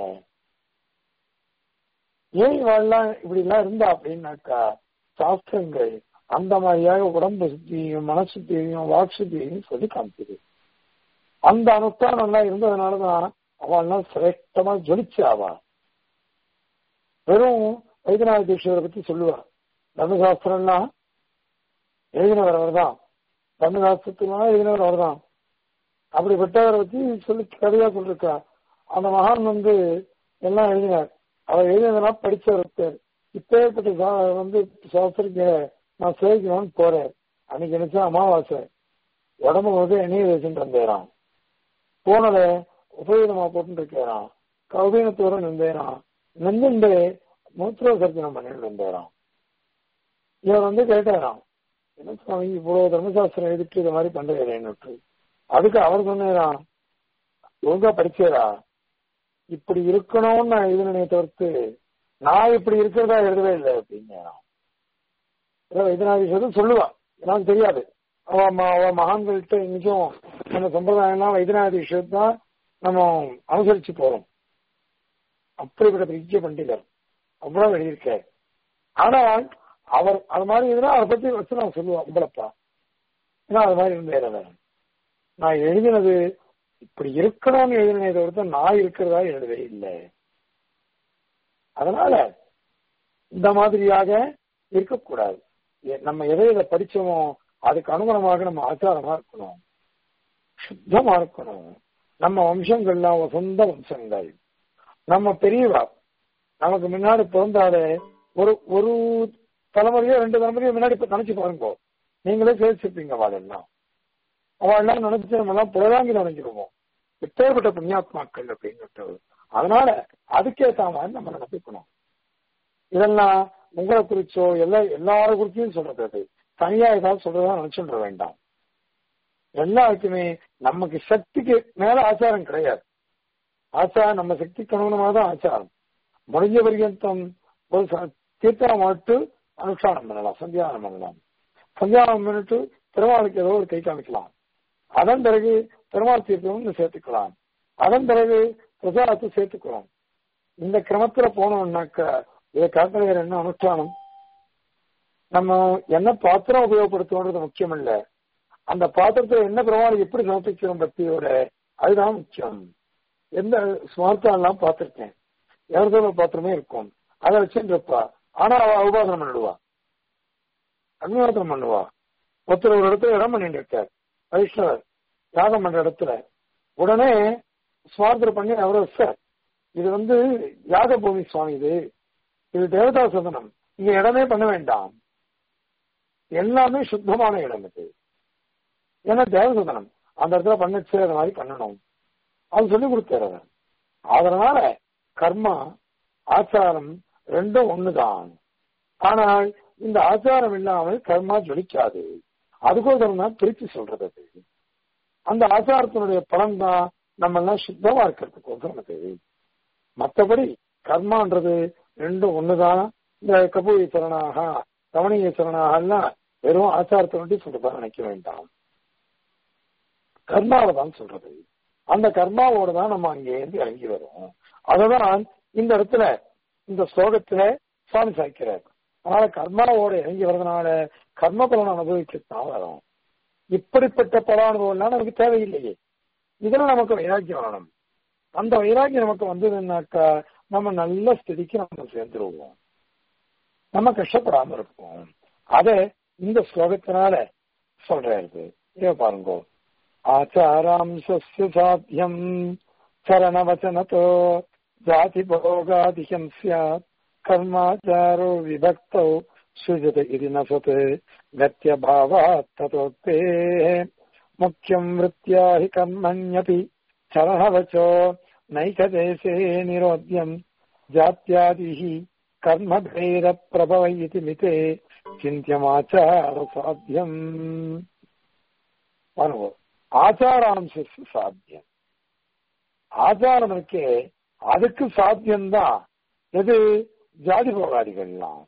ஏன் இவெல்லாம் இப்படி எல்லாம் இருந்தா அப்படின்னாக்கா சாஸ்திரங்கள் அந்த மாதிரியாக உடம்பு சுத்தியையும் மனசுத்தியையும் வாக் சுத்தியையும் சொல்லி காமிக்குது அந்த அனுஷ்டானம் எல்லாம் இருந்ததுனாலதான் அவள்லாம் சிரேஷ்டமா ஜொலிச்சு ஆவா வெறும் வைத்தியநாத தீட்சரை பத்தி சொல்லுவா தர்மசாஸ்திரம்லாம் எழுதினவர் அவர் தான் தர்மசாஸ்திரத்துலாம் எழுதினவர் அவர் தான் அப்படிப்பட்டவரை பத்தி சொல்லி கதையா சொல்லிருக்கா அந்த மகான் வந்து எல்லாம் எழுதினார் அவர் எழுதினதெல்லாம் படிச்சவர் பேர் இப்பேற்பட்ட சா- வந்து சாஸ்திரிக்க நான் சேவிக்கணும்னு போறேன் அன்னைக்கு நினைச்சா அமாவாசை உடம்பு வந்து எண்ணெய் வச்சுட்டு வந்தேறான் போனத உபயோகமா போட்டு இருக்கிறான் கௌபீனத்தோட நின்றேறான் நின்று மூத்திர விசர்ஜனம் பண்ணிட்டு வந்தேறான் இவர் வந்து கேட்டாராம் என்ன சுவாமி இவ்வளவு தர்மசாஸ்திரம் எழுதிட்டு இது மாதிரி பண்றேன்னு அதுக்கு அவர் சொன்னாராம் ஒழுங்கா படிச்சேரா இப்படி இருக்கணும்னு நான் எழுதினே தவிர்த்து நான் இப்படி இருக்கிறதா எழுதவே இல்லை அப்படின்னாராம் வைத்தியநாதீஸ்வரர் சொல்லுவா எனக்கு தெரியாது அவ ம- அவ மகான்கள்கிட்ட இன்னைக்கும் நம்ம சம்பிரதாயம்லாம் வைத்தியநாதீஸ்வரர் தான் நம்ம அனுசரிச்சு போறோம் அப்படிப்பட்ட பெரிய பண்டிதர் அவ்வளவு எழுதியிருக்கார் ஆனால் அவர் அது மாதிரி இருந்தா அதை பத்தி வச்சு நான் சொல்லுவேன் உங்களப்பா ஏன்னா அது மாதிரி இருந்தேன் அவர். நான் எழுதினது இப்படி இருக்கணும்னு எழுதினதை தவிர்த்து நான் இருக்கிறதா எழுதவே இல்லை அதனால இந்த மாதிரியாக இருக்கக்கூடாது எ- நம்ம எதை எதை படிச்சோமோ அதுக்கு அனுகுணமாக நம்ம ஆச்சாரமா இருக்கணும் சுத்தமா இருக்கணும் நம்ம வம்சங்கள்லாம் ஒரு சொந்த வம்சங்கள் நம்ம பெரியவா நமக்கு முன்னாடி பிறந்தாலே ஒரு ஒரு தலைமுறையோ ரெண்டு தலைமுறையோ முன்னாடி இப்ப நினைச்சு பாருங்க நீங்களே சேர்த்துருப்பீங்க அவளெல்லாம் அவள் நினைச்சு நம்ம எல்லாம் புலதாங்கி நினைச்சிருவோம் எப்பேற்பட்ட புண்ணியாத்மாக்கள் அப்படின்னுட்டு அதனால அதுக்கேத்த மாதிரி நம்ம நடத்திக்கணும் இதெல்லாம் உங்களை குறிச்சோ எல்லா எல்லார குறிச்சும் சொல்றது அது தனியா ஏதாவது சொல்றதா நினைச்சுட வேண்டாம் எல்லாருக்குமே நமக்கு சக்திக்கு மேல ஆச்சாரம் கிடையாது ஆச்சாரம் நம்ம சக்திக்கு அனுகுணமாக தான் ஆச்சாரம் முடிஞ்ச பர்யந்தம் ஒரு ச- தீர்த்தம் மட்டும் அனுஷ்டானம் பண்ணலாம் சந்தியானம் பண்ணலாம் சந்தியானம் பண்ணிட்டு பெருமாளுக்கு ஏதோ ஒரு கை காமிக்கலாம் அதன் பிறகு பெருமாள் தீர்த்தம் சேர்த்துக்கலாம் அதன் பிறகு பிரசாதத்தை சேர்த்துக்கிறோம் இந்த கிரமத்துல போனோம்னாக்க இதை காட்டுற வேற என்ன அனுஷ்டானம் நம்ம என்ன பாத்திரம் உபயோகப்படுத்துவோன்றது முக்கியம் இல்ல அந்த பாத்திரத்துல என்ன பெருமாள் எப்படி சமர்ப்பிக்கிறோம் பக்தியோட அதுதான் முக்கியம் எந்த ஸ்மார்த்தம் எல்லாம் பார்த்திருக்கேன் எவரதோ பாத்திரமே இருக்கும் அதை வச்சுட்டு இருப்பா ஆனா அவ உபாசனம் பண்ணிடுவா அக்னிவாதனம் பண்ணுவா ஒருத்தர் ஒரு இடத்துல இடம் பண்ணிட்டு இருக்கார் வைஷ்ணவர் யாகம் பண்ற இடத்துல உடனே ஸ்வார்த்தர் பண்ணி அவரை சார் இது வந்து யாக பூமி சுவாமி இது இது தேவதா சதனம் இங்க இடமே பண்ண வேண்டாம் எல்லாமே சுத்தமான இடம் இது ஏன்னா தேவசதனம் அந்த இடத்துல பண்ணச்சு அது மாதிரி பண்ணணும் அது சொல்லி கொடுத்தாரு அவர். அதனால கர்மா ஆச்சாரம் ரெண்டும் ஒண்ணுதான் ஆனால் இந்த ஆச்சாரம் இல்லாமல் கர்மா ஜொலிக்காது அதுக்கோசரம் தான் பிரிச்சு சொல்றது அது அந்த ஆச்சாரத்தினுடைய பலன் தான் நம்ம எல்லாம் சுத்தமா இருக்கிறதுக்கோசரம் அது மற்றபடி கர்மான்றது ரெண்டும் ஒண்ணுதான் இந்த கபூஈஸ்வரனாக ரமணீஸ்வரனாக எல்லாம் வெறும் ஆச்சாரத்தை வேண்டி சொல்றதா நினைக்க வேண்டாம் கர்மாவை தான் சொல்றது அந்த கர்மாவோட தான் நம்ம அங்கேருந்து இறங்கி வரோம் அததான் இந்த இடத்துல இந்த ஸ்லோகத்துல சுவாமி சாய்க்கிறார் அதனால கர்மாவோட இறங்கி வர்றதுனால கர்ம பலன் அனுபவிக்கத்தான் வரும் இப்படிப்பட்ட பல அனுபவம்லாம் நமக்கு தேவையில்லையே இதுல நமக்கு வைராக்கியம் வரணும் அந்த வைராக்கியம் நமக்கு வந்ததுன்னாக்கா நம்ம நல்ல ஸ்திதிக்கு நம்ம சேர்ந்துருவோம் நம்ம கஷ்டப்படாம இருப்போம் அத இந்த ஸ்லோகத்தினால சொல்றாரு இதை பாருங்க ஆச்சாராம்சஸ்ய சாத்தியம் சரணவச்சனதோ ஜாதி போகாதிகம் சியாத் கர்மாச்சாரோ விபக்தௌ சுஜத இது நசத் கத்தியபாவாத் ததோக்தே முக்கியம் விருத்தியா ஹி கர்மண்யபி சரணவச்சோ நைகதேசே நிரோத்யம் ஜாத்தியாதிः கர்மபேத பிரபவ இதி மிதே சிந்தியமாச்சார சாத்தியம் பாருங்க ஆச்சாராம்சு சாத்தியம் ஆச்சாரம் இருக்கே அதுக்கு சாத்தியம்தான் எது ஜாதி போகாதிகள்லாம்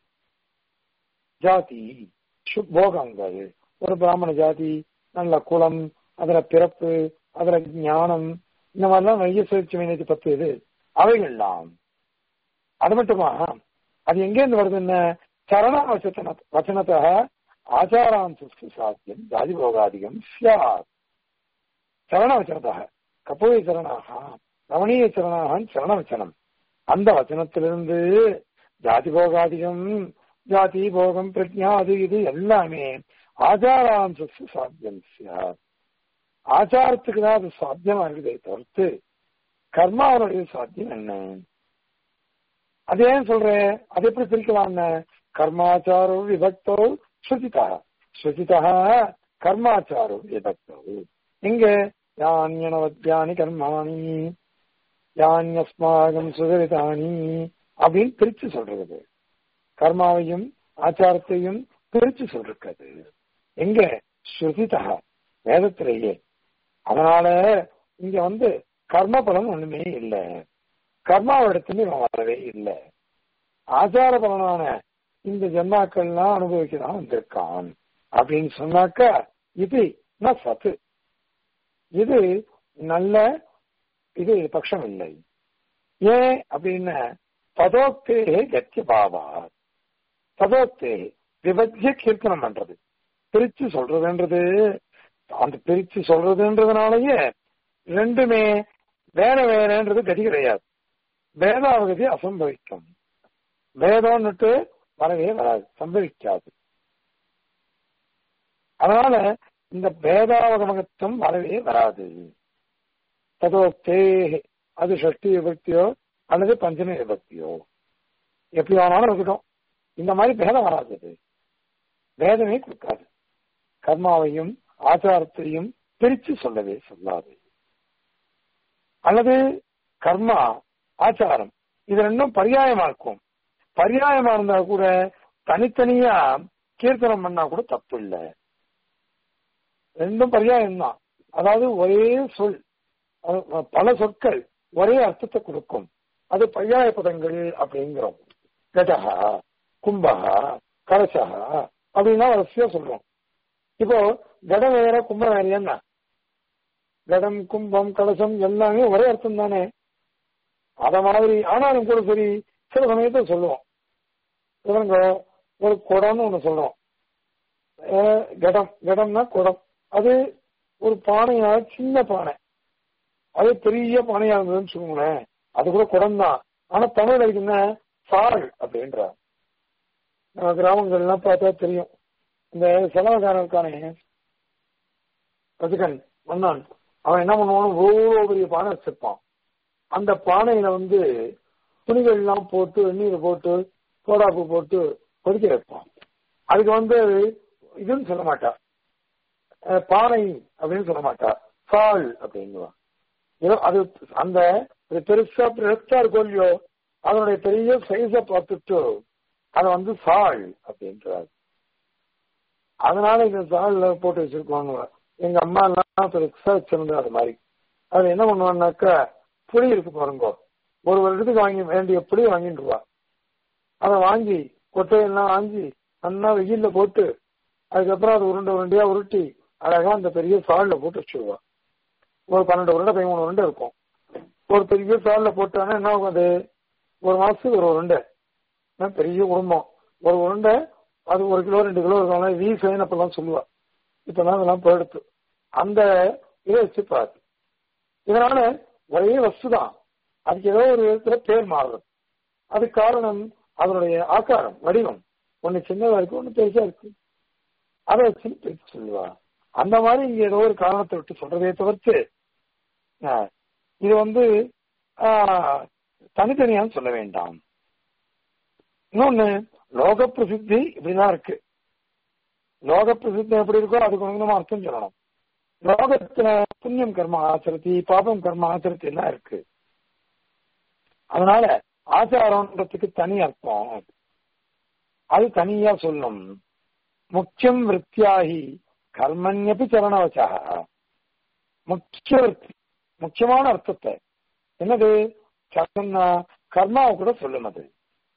ஜாதி சு- போகங்கள் ஒரு பிராமண ஜாதி நல்ல குலம் அதுல பிறப்பு அதுல ஞானம் இந்த மாதிரிலாம் நிறைய சுழற்சி மீனத்தை பத்து இது அவைகள்லாம் அது மட்டுமா அது எங்கேருந்து வருதுன்னு சரண வச்சன வச்சனத்த ஆச்சாராம்சு சாத்தியம் ஜாதி போகாதிகம் சியாத் சரண வச்சனத்தः கபோய சரணாக ரமணீய சரணாக சரண வச்சனம் அந்த வச்சனத்திலிருந்து ஜாதி போகாதிகம் ஜாதி போகம் பிரஜா அது இது எல்லாமே ஆச்சாராம்சத்து சாத்தியம் சார் ஆச்சாரத்துக்கு தான் அது சாத்தியமா இருக்குதே தவிர்த்து கர்மாவனுடைய சாத்தியம் என்ன அது ஏன் சொல்றேன் அது எப்படி பிரிக்கலாம்னு கர்மாச்சாரோ விபக்தோ ஸ்ருதிதா ஸ்ருதிதா கர்மாச்சாரோ விபக்தோ இங்க யானியனவத்யானி கர்மாணி யானியஸ்மாகம் சுதரிதானி அப்படின்னு பிரிச்சு சொல்றது கர்மாவையும் ஆச்சாரத்தையும் பிரிச்சு சொல்றது எங்க ஸ்ருதிதா வேதத்திலேயே அதனால இங்க வந்து கர்ம பலன் ஒண்ணுமே இல்லை கர்மாவிடத்துல இவன் வரவே இல்லை ஆச்சார பலனான இந்த ஜென்மாக்கள்லாம் அனுபவிக்கதான் வந்திருக்கான் அப்படின்னு சொன்னாக்கா இது நான் சத்து இது நல்ல இது பட்சம் இல்லை ஏன் அப்படின்னு பதோக்தே கத்திய பாவா பதோக்தே விபஜ்ய கீர்த்தனம் பண்றது பிரிச்சு சொல்றதுன்றது அந்த பிரிச்சு சொல்றதுன்றதுனாலயே ரெண்டுமே வேற வேறன்றது கதி கிடையாது வேதாவகதி அசம்பவிக்கும் வேதம்னுட்டு வரவே வராது சம்பவிக்காது அதனால இந்த வேதாவகமகத்துவம் வரவே வராது ததோக்தே அது ஷஷ்டி விபக்தியோ அல்லது பஞ்சமி விபக்தியோ எப்படி வேணாலும் இருக்கட்டும் இந்த மாதிரி பேதம் வராது அது வேதமே கொடுக்காது கர்மாவையும் ஆச்சாரத்தையும் பிரிச்சு சொல்லவே சொல்லாது அல்லது கர்மா ஆச்சாரம் இது ரெண்டும் பரியாயமா இருக்கும் பரியாயமா இருந்தா கூட தனித்தனியா கீர்த்தனம் பண்ணா கூட தப்பு இல்லை ரெண்டும் பரியாயம் தான் அதாவது ஒரே சொல் பல சொற்கள் ஒரே அர்த்தத்தை கொடுக்கும் அது பரியாய பதங்கள் அப்படிங்கிறோம் கடகா கும்பகா கலசகா அப்படின்னா வரிசையா சொல்றோம் இப்போ கடம் வேற கும்பம் வேற என்ன கடம் கும்பம் கலசம் எல்லாமே ஒரே அர்த்தம் தானே அத மாதிரி ஆனாலும் கூட சரி சில சமயத்தில் சொல்லுவோம் இவங்க ஒரு குடம்னு ஒண்ணு சொல்றோம் கடம் கடம்னா குடம் அது ஒரு பானையா சின்ன பானை அது பெரிய பானையா இருந்ததுன்னு சொல்லுங்களேன் அது கூட குடம் தான் ஆனா தமிழ் என்ன சால் அப்படின்ற நம்ம கிராமங்கள்லாம் பார்த்தா தெரியும் இந்த செலவுக்காரன் இருக்கானே ரசிகன் மன்னான் அவன் என்ன பண்ணுவான் இவ்வளோ பெரிய பானை வச்சிருப்பான் அந்த பானையில வந்து துணிகள் எல்லாம் போட்டு வெந்நீர் போட்டு சோடாப்பு போட்டு கொதிக்க வைப்பான் அதுக்கு வந்து இதுன்னு சொல்ல மாட்டா பானை அப்படின்னு சொல்ல மாட்டா சால் அப்படிங்குவான் ஏதோ அது அந்த பெருசா பெருசா இருக்கும் இல்லையோ அதனுடைய பெரிய சைஸ பார்த்துட்டு அதை வந்து சால் அப்படின்றாரு அதனால இந்த சால்ல போட்டு வச்சிருக்காங்க எங்க அம்மா எல்லாம் பெருசா வச்சிருந்தா அது மாதிரி அது என்ன பண்ணுவான்னாக்கா புளி இருக்கு பாருங்க ஒரு வருடத்துக்கு வாங்கி வேண்டிய புளி வாங்கிட்டுருவா அதை வாங்கி கொட்டையெல்லாம் வாங்கி நல்லா வெயில்ல போட்டு அதுக்கப்புறம் அது உருண்டை உருண்டையா உருட்டி அழகா அந்த பெரிய சால்ல போட்டு வச்சிருவா ஒரு பன்னெண்டு உருண்டை பதிமூணு உருண்டை இருக்கும் ஒரு பெரிய சால்ல போட்டாங்கன்னா என்ன ஆகும் அது ஒரு மாசத்துக்கு ஒரு உருண்டை பெரிய குடும்பம் ஒரு உருண்டை அது ஒரு கிலோ ரெண்டு கிலோ இருக்கும் வீ சைன் அப்பெல்லாம் சொல்லுவா இப்பதான் அதெல்லாம் போயிடுத்து அந்த இதை வச்சுப்பாரு இதனால ஒரே வஸ்து தான் அதுக்கு ஏதோ ஒரு விதத்துல பேர் மாறுறது அது காரணம் அதனுடைய ஆக்காரம் வடிவம் ஒன்னு சின்னதா இருக்கு ஒன்னு பெருசா இருக்கு அதை வச்சு பிரித்து சொல்லுவா அந்த மாதிரி இங்க ஏதோ ஒரு காரணத்தை விட்டு சொல்றதே தவிர்த்து இது வந்து தனித்தனியான்னு சொல்ல வேண்டாம் இன்னொன்னு லோக பிரசித்தி இப்படிதான் இருக்கு லோக பிரசித்தி எப்படி இருக்கோ அதுக்கு கொஞ்சமா அர்த்தம் சொல்லணும் லோகத்துல புண்ணியம் கர்மா ஆச்சரத்தி பாபம் கர்மா ஆச்சரத்தி எல்லாம் இருக்கு அதனால ஆச்சாரம்ன்றதுக்கு தனி அர்த்தம் அது தனியா சொல்லும் முக்கியம் விற்த்தியாகி கர்மண்யபி சரணவச்சா முக்கிய முக்கியமான அர்த்தத்தை என்னது சரணம்னா கர்மாவை கூட சொல்லும் அது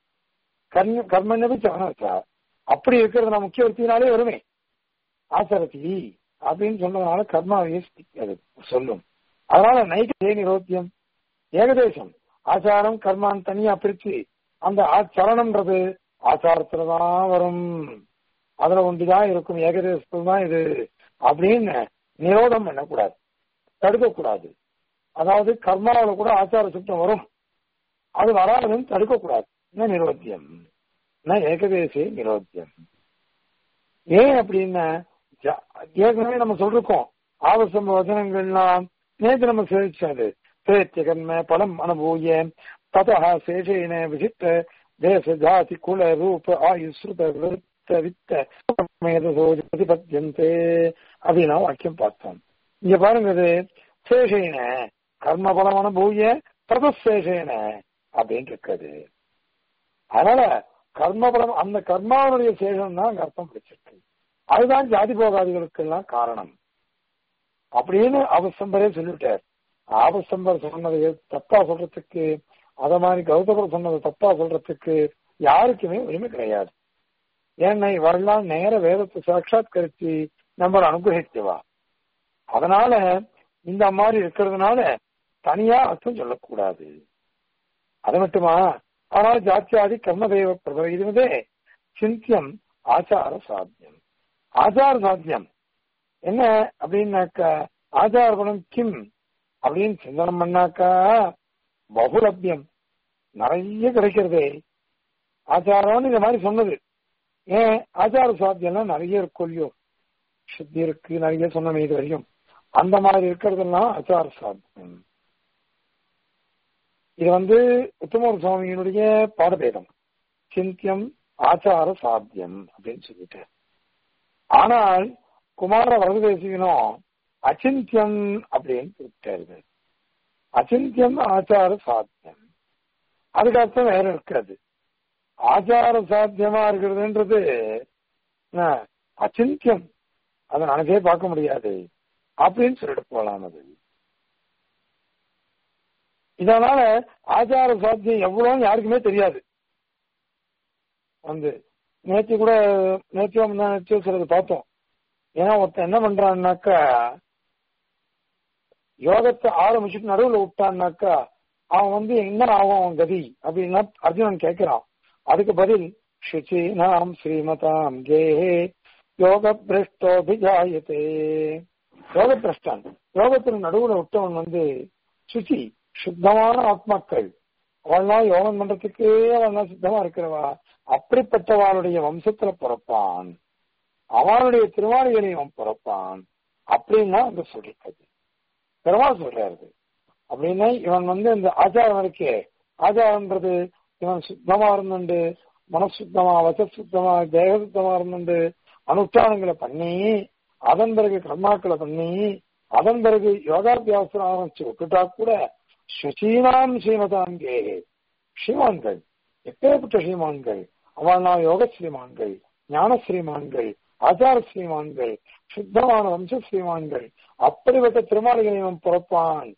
கர்மண்யபி சரணவச்சா அப்படி இருக்கிறது நான் முக்கிய விற்த்தினாலே வருமே ஆச்சரத்தி அப்படின்னு சொன்னதுனால கர்மாவையே அது சொல்லும் அதனால நைக நிரோத்தியம் ஏகதேசம் ஆச்சாரம் கர்மான் தனியா பிரிச்சு அந்த ஆச்சரணம்ன்றது ஆச்சாரத்துலதான் வரும் அதுல ஒன்றுதான் இருக்கும் ஏகதேசத்துல தான் இது அப்படின்னு நிரோதம் பண்ணக்கூடாது தடுக்கக்கூடாது அதாவது கர்மாவில கூட ஆச்சார சுத்தம் வரும் அது வராதுன்னு தடுக்கக்கூடாது என்ன நிரோத்தியம் நான் ஏகதேசே நிரோத்தியம் ஏன் அப்படின்னா ஜா- ஏற்கனவே நம்ம சொல்லிருக்கோம் ஆவசம் வசனங்கள்லாம் நேற்று நம்ம சேவிச்சது பிரேத்திய கர்ம பலம் அனுபூய ததா சேஷேன விசித்த தேச ஜாதி குல ரூப ஆயுஸ்ருத விருத்த வித்த மேதசோதி பிரதிபத்தியந்தே அப்படின்னா வாக்கியம் பார்த்தோம் இங்க பாருங்க இது சேஷேன கர்ம பலம் அனுபூய ததசேஷேன அப்படின்னு இருக்குது அதனால கர்மபலம் அந்த கர்மாவுடைய சேஷம் தான் அங்க அர்த்தம் பிடிச்சிருக்கு அதுதான் ஜாதி போகாதிகளுக்கெல்லாம் காரணம் அப்படின்னு அவசம்பரே சொல்லிவிட்டார் ஆபசம்பர் சொன்னதை தப்பா சொல்றதுக்கு அத மாதிரி கௌதமர் சொன்னதை தப்பா சொல்றதுக்கு யாருக்குமே உரிமை கிடையாது ஏன்னா இவரெல்லாம் நேர வேதத்தை சாட்சாத்கரிச்சு நம்மளை அனுகிரகித்துவா அதனால இந்த மாதிரி இருக்கிறதுனால தனியா அர்த்தம் சொல்லக்கூடாது அது மட்டுமா ஆனால் ஜாத்தியாதி கர்மதேவ பிரபவிதே சிந்தியம் ஆச்சார சாத்தியம் ஆச்சார சாத்தியம் என்ன அப்படின்னாக்க ஆச்சார பலம் கிம் அப்படின்னு சிந்தனம் பண்ணாக்கா பகுலபியம் நிறைய கிடைக்கிறதே ஆச்சாரம்னு இந்த மாதிரி சொன்னது ஏன் ஆச்சார சாத்தியம்லாம் நிறைய இருக்கும் இல்லையோ சுத்தி இருக்கு நிறைய சொன்னமே இது வரையும் அந்த மாதிரி இருக்கிறதெல்லாம் ஆச்சார சாத்தியம் இது வந்து உத்தமர் சுவாமியினுடைய பாடபேதம் சிந்தியம் ஆச்சார சாத்தியம் அப்படின்னு சொல்லிட்டு ஆனால் குமார வரதேசிகனும் அச்சிந்தியம் அப்படின்னு சொல்லிட்டாரு அச்சிந்தியம் ஆச்சார சாத்தியம் அதுக்கு அர்த்தம் வேற இருக்காது ஆச்சார சாத்தியமா இருக்கிறதுன்றது என்ன, அச்சிந்தியம் அதை நினைச்சே பார்க்க முடியாது அப்படின்னு சொல்லிட்டு போலாம் அது இதனால ஆச்சார சாத்தியம் எவ்வளவு யாருக்குமே தெரியாது வந்து நேற்று கூட நேற்று நேற்று சிலது பார்த்தோம் ஏன்னா ஒருத்தன் என்ன பண்றான்னாக்கா யோகத்தை ஆரம்பிச்சுட்டு நடுவுல விட்டான்னாக்கா அவன் வந்து என்ன ஆகும் அவன் கதி அப்படின்னா அர்ஜுனன் கேட்கிறான் அதுக்கு பதில் சுச்சி நாம் ஸ்ரீமதாம் கேஹே யோக பிரஷ்டோபிஜாயத்தே யோக பிரஷ்டன் யோகத்துல நடுவுல விட்டவன் வந்து சுச்சி சுத்தமான ஆத்மாக்கள் அவள்லாம் யோகம் பண்றதுக்கே அவள்லாம் சுத்தமா இருக்கிறவா அப்படிப்பட்டவாளுடைய வம்சத்துல பிறப்பான் அவனுடைய திருவாணிகளையும் அவன் பிறப்பான் அப்படின்னா அங்க சொல்றது பெருமாள் சொல்றாரு அப்படின்னா இவன் வந்து இந்த ஆச்சாரம் இருக்கே ஆச்சாரம்ன்றது இவன் சுத்தமா இருந்துண்டு மனசுத்தமா வச சுத்தமா தேக சுத்தமா இருந்துண்டு அனுஷ்டானங்களை பண்ணி அதன் பிறகு கர்மாக்களை பண்ணி அதன் பிறகு யோகாபியாசம் ஆரம்பிச்சு விட்டுட்டா கூட சுசீனாம் ஸ்ரீமதாங்கே ஸ்ரீமான்கள் எப்பேற்பட்ட ஸ்ரீமான்கள் அவள் யோக ஸ்ரீமான்கள் ஞான ஸ்ரீமான்கள் ஆச்சார ஸ்ரீமான்கள் சுத்தமான வம்ச ஸ்ரீமான்கள் அப்படிப்பட்ட திருமாளிகளை அவன் பிறப்பான்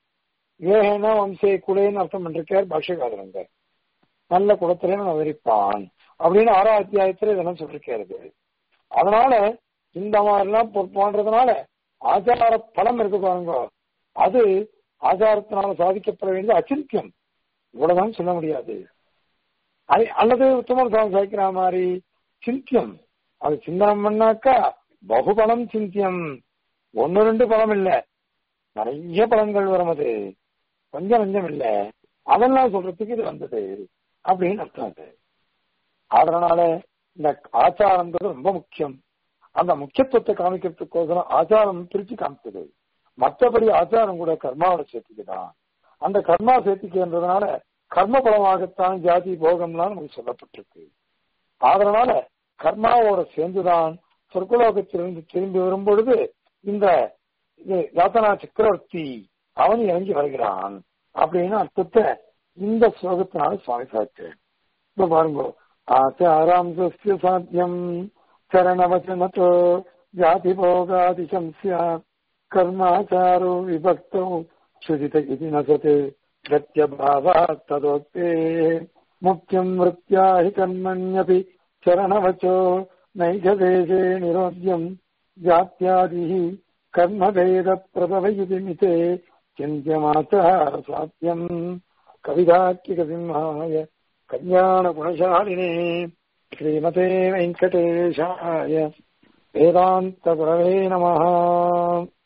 ஏகனா வம்சே குலேன்னு அர்த்தம் பண்ணிருக்கார் பாஷ்யகாரங்க நல்ல குலத்திலே அவன் விரிப்பான் அப்படின்னு ஆறாம் அத்தியாயத்துல இதெல்லாம் சொல்லிருக்காரு அதனால இந்த மாதிரிலாம் பொறுப்பான்றதுனால ஆச்சார பலம் இருக்கு பாருங்க அது ஆச்சாரத்தினால சாதிக்கப்பட வேண்டியது அச்சிந்தியம் இவ்வளவுதான் சொல்ல முடியாது அது- அல்லது உத்தமர் சுவாமி சாய்க்கிற மாதிரி சிந்தியம் அது சிந்தனம் பண்ணாக்கா பகுபலம் சிந்தியம் ஒன்னு ரெண்டு பலம் இல்ல நிறைய பலன்கள் வரும் அது கொஞ்சம் நஞ்சம் இல்ல அதெல்லாம் சொல்றதுக்கு இது வந்தது அப்படின்னு அர்த்தம் அது அதனால இந்த ஆச்சாரம்ன்றது ரொம்ப முக்கியம் அந்த முக்கியத்துவத்தை காமிக்கிறதுக்கோசரம் ஆச்சாரம் பிரிச்சு காமிச்சது மற்றபடி ஆச்சாரம் கூட கர்மாவோட சேர்த்துக்குதான் அந்த கர்மா சேர்த்துக்கிறதுனால கர்ம பலமாகத்தான் ஜாதி போகம்லாம் நமக்கு சொல்லப்பட்டிருக்கு அதனால கர்மாவோட சேர்ந்துதான் சொர்க்கலோகத்திலிருந்து திரும்பி வரும் பொழுது இந்த இது யாத்தனா சக்கரவர்த்தி அவன் இறங்கி வருகிறான் அப்படின்னு அர்த்தத்தை இந்த ஸ்லோகத்தினால சுவாமி சாச்சு இப்ப பாருங்க ஆச்சாராம் சஸ்ய சாத்தியம் சரணவச்சனத்தோ ஜாதி போகாதிசம் சியாத் கர்மாச்சாரோ விபக்தோ சுஜித இது நசதே प्रत्यभावात् तदोक्ते मुख्यम् वृत्त्या हि कर्मण्यपि चरणवचो नैघदेशे निरोध्यम् जात्यादिः कर्मभेदप्रभवयुतिमिते चिन्त्यमाचारसाध्यम् कविदात्मिकसिंहाय कल्याणगुणशालिने श्रीमते वेङ्कटेशाय वेदान्तगुरवे नमः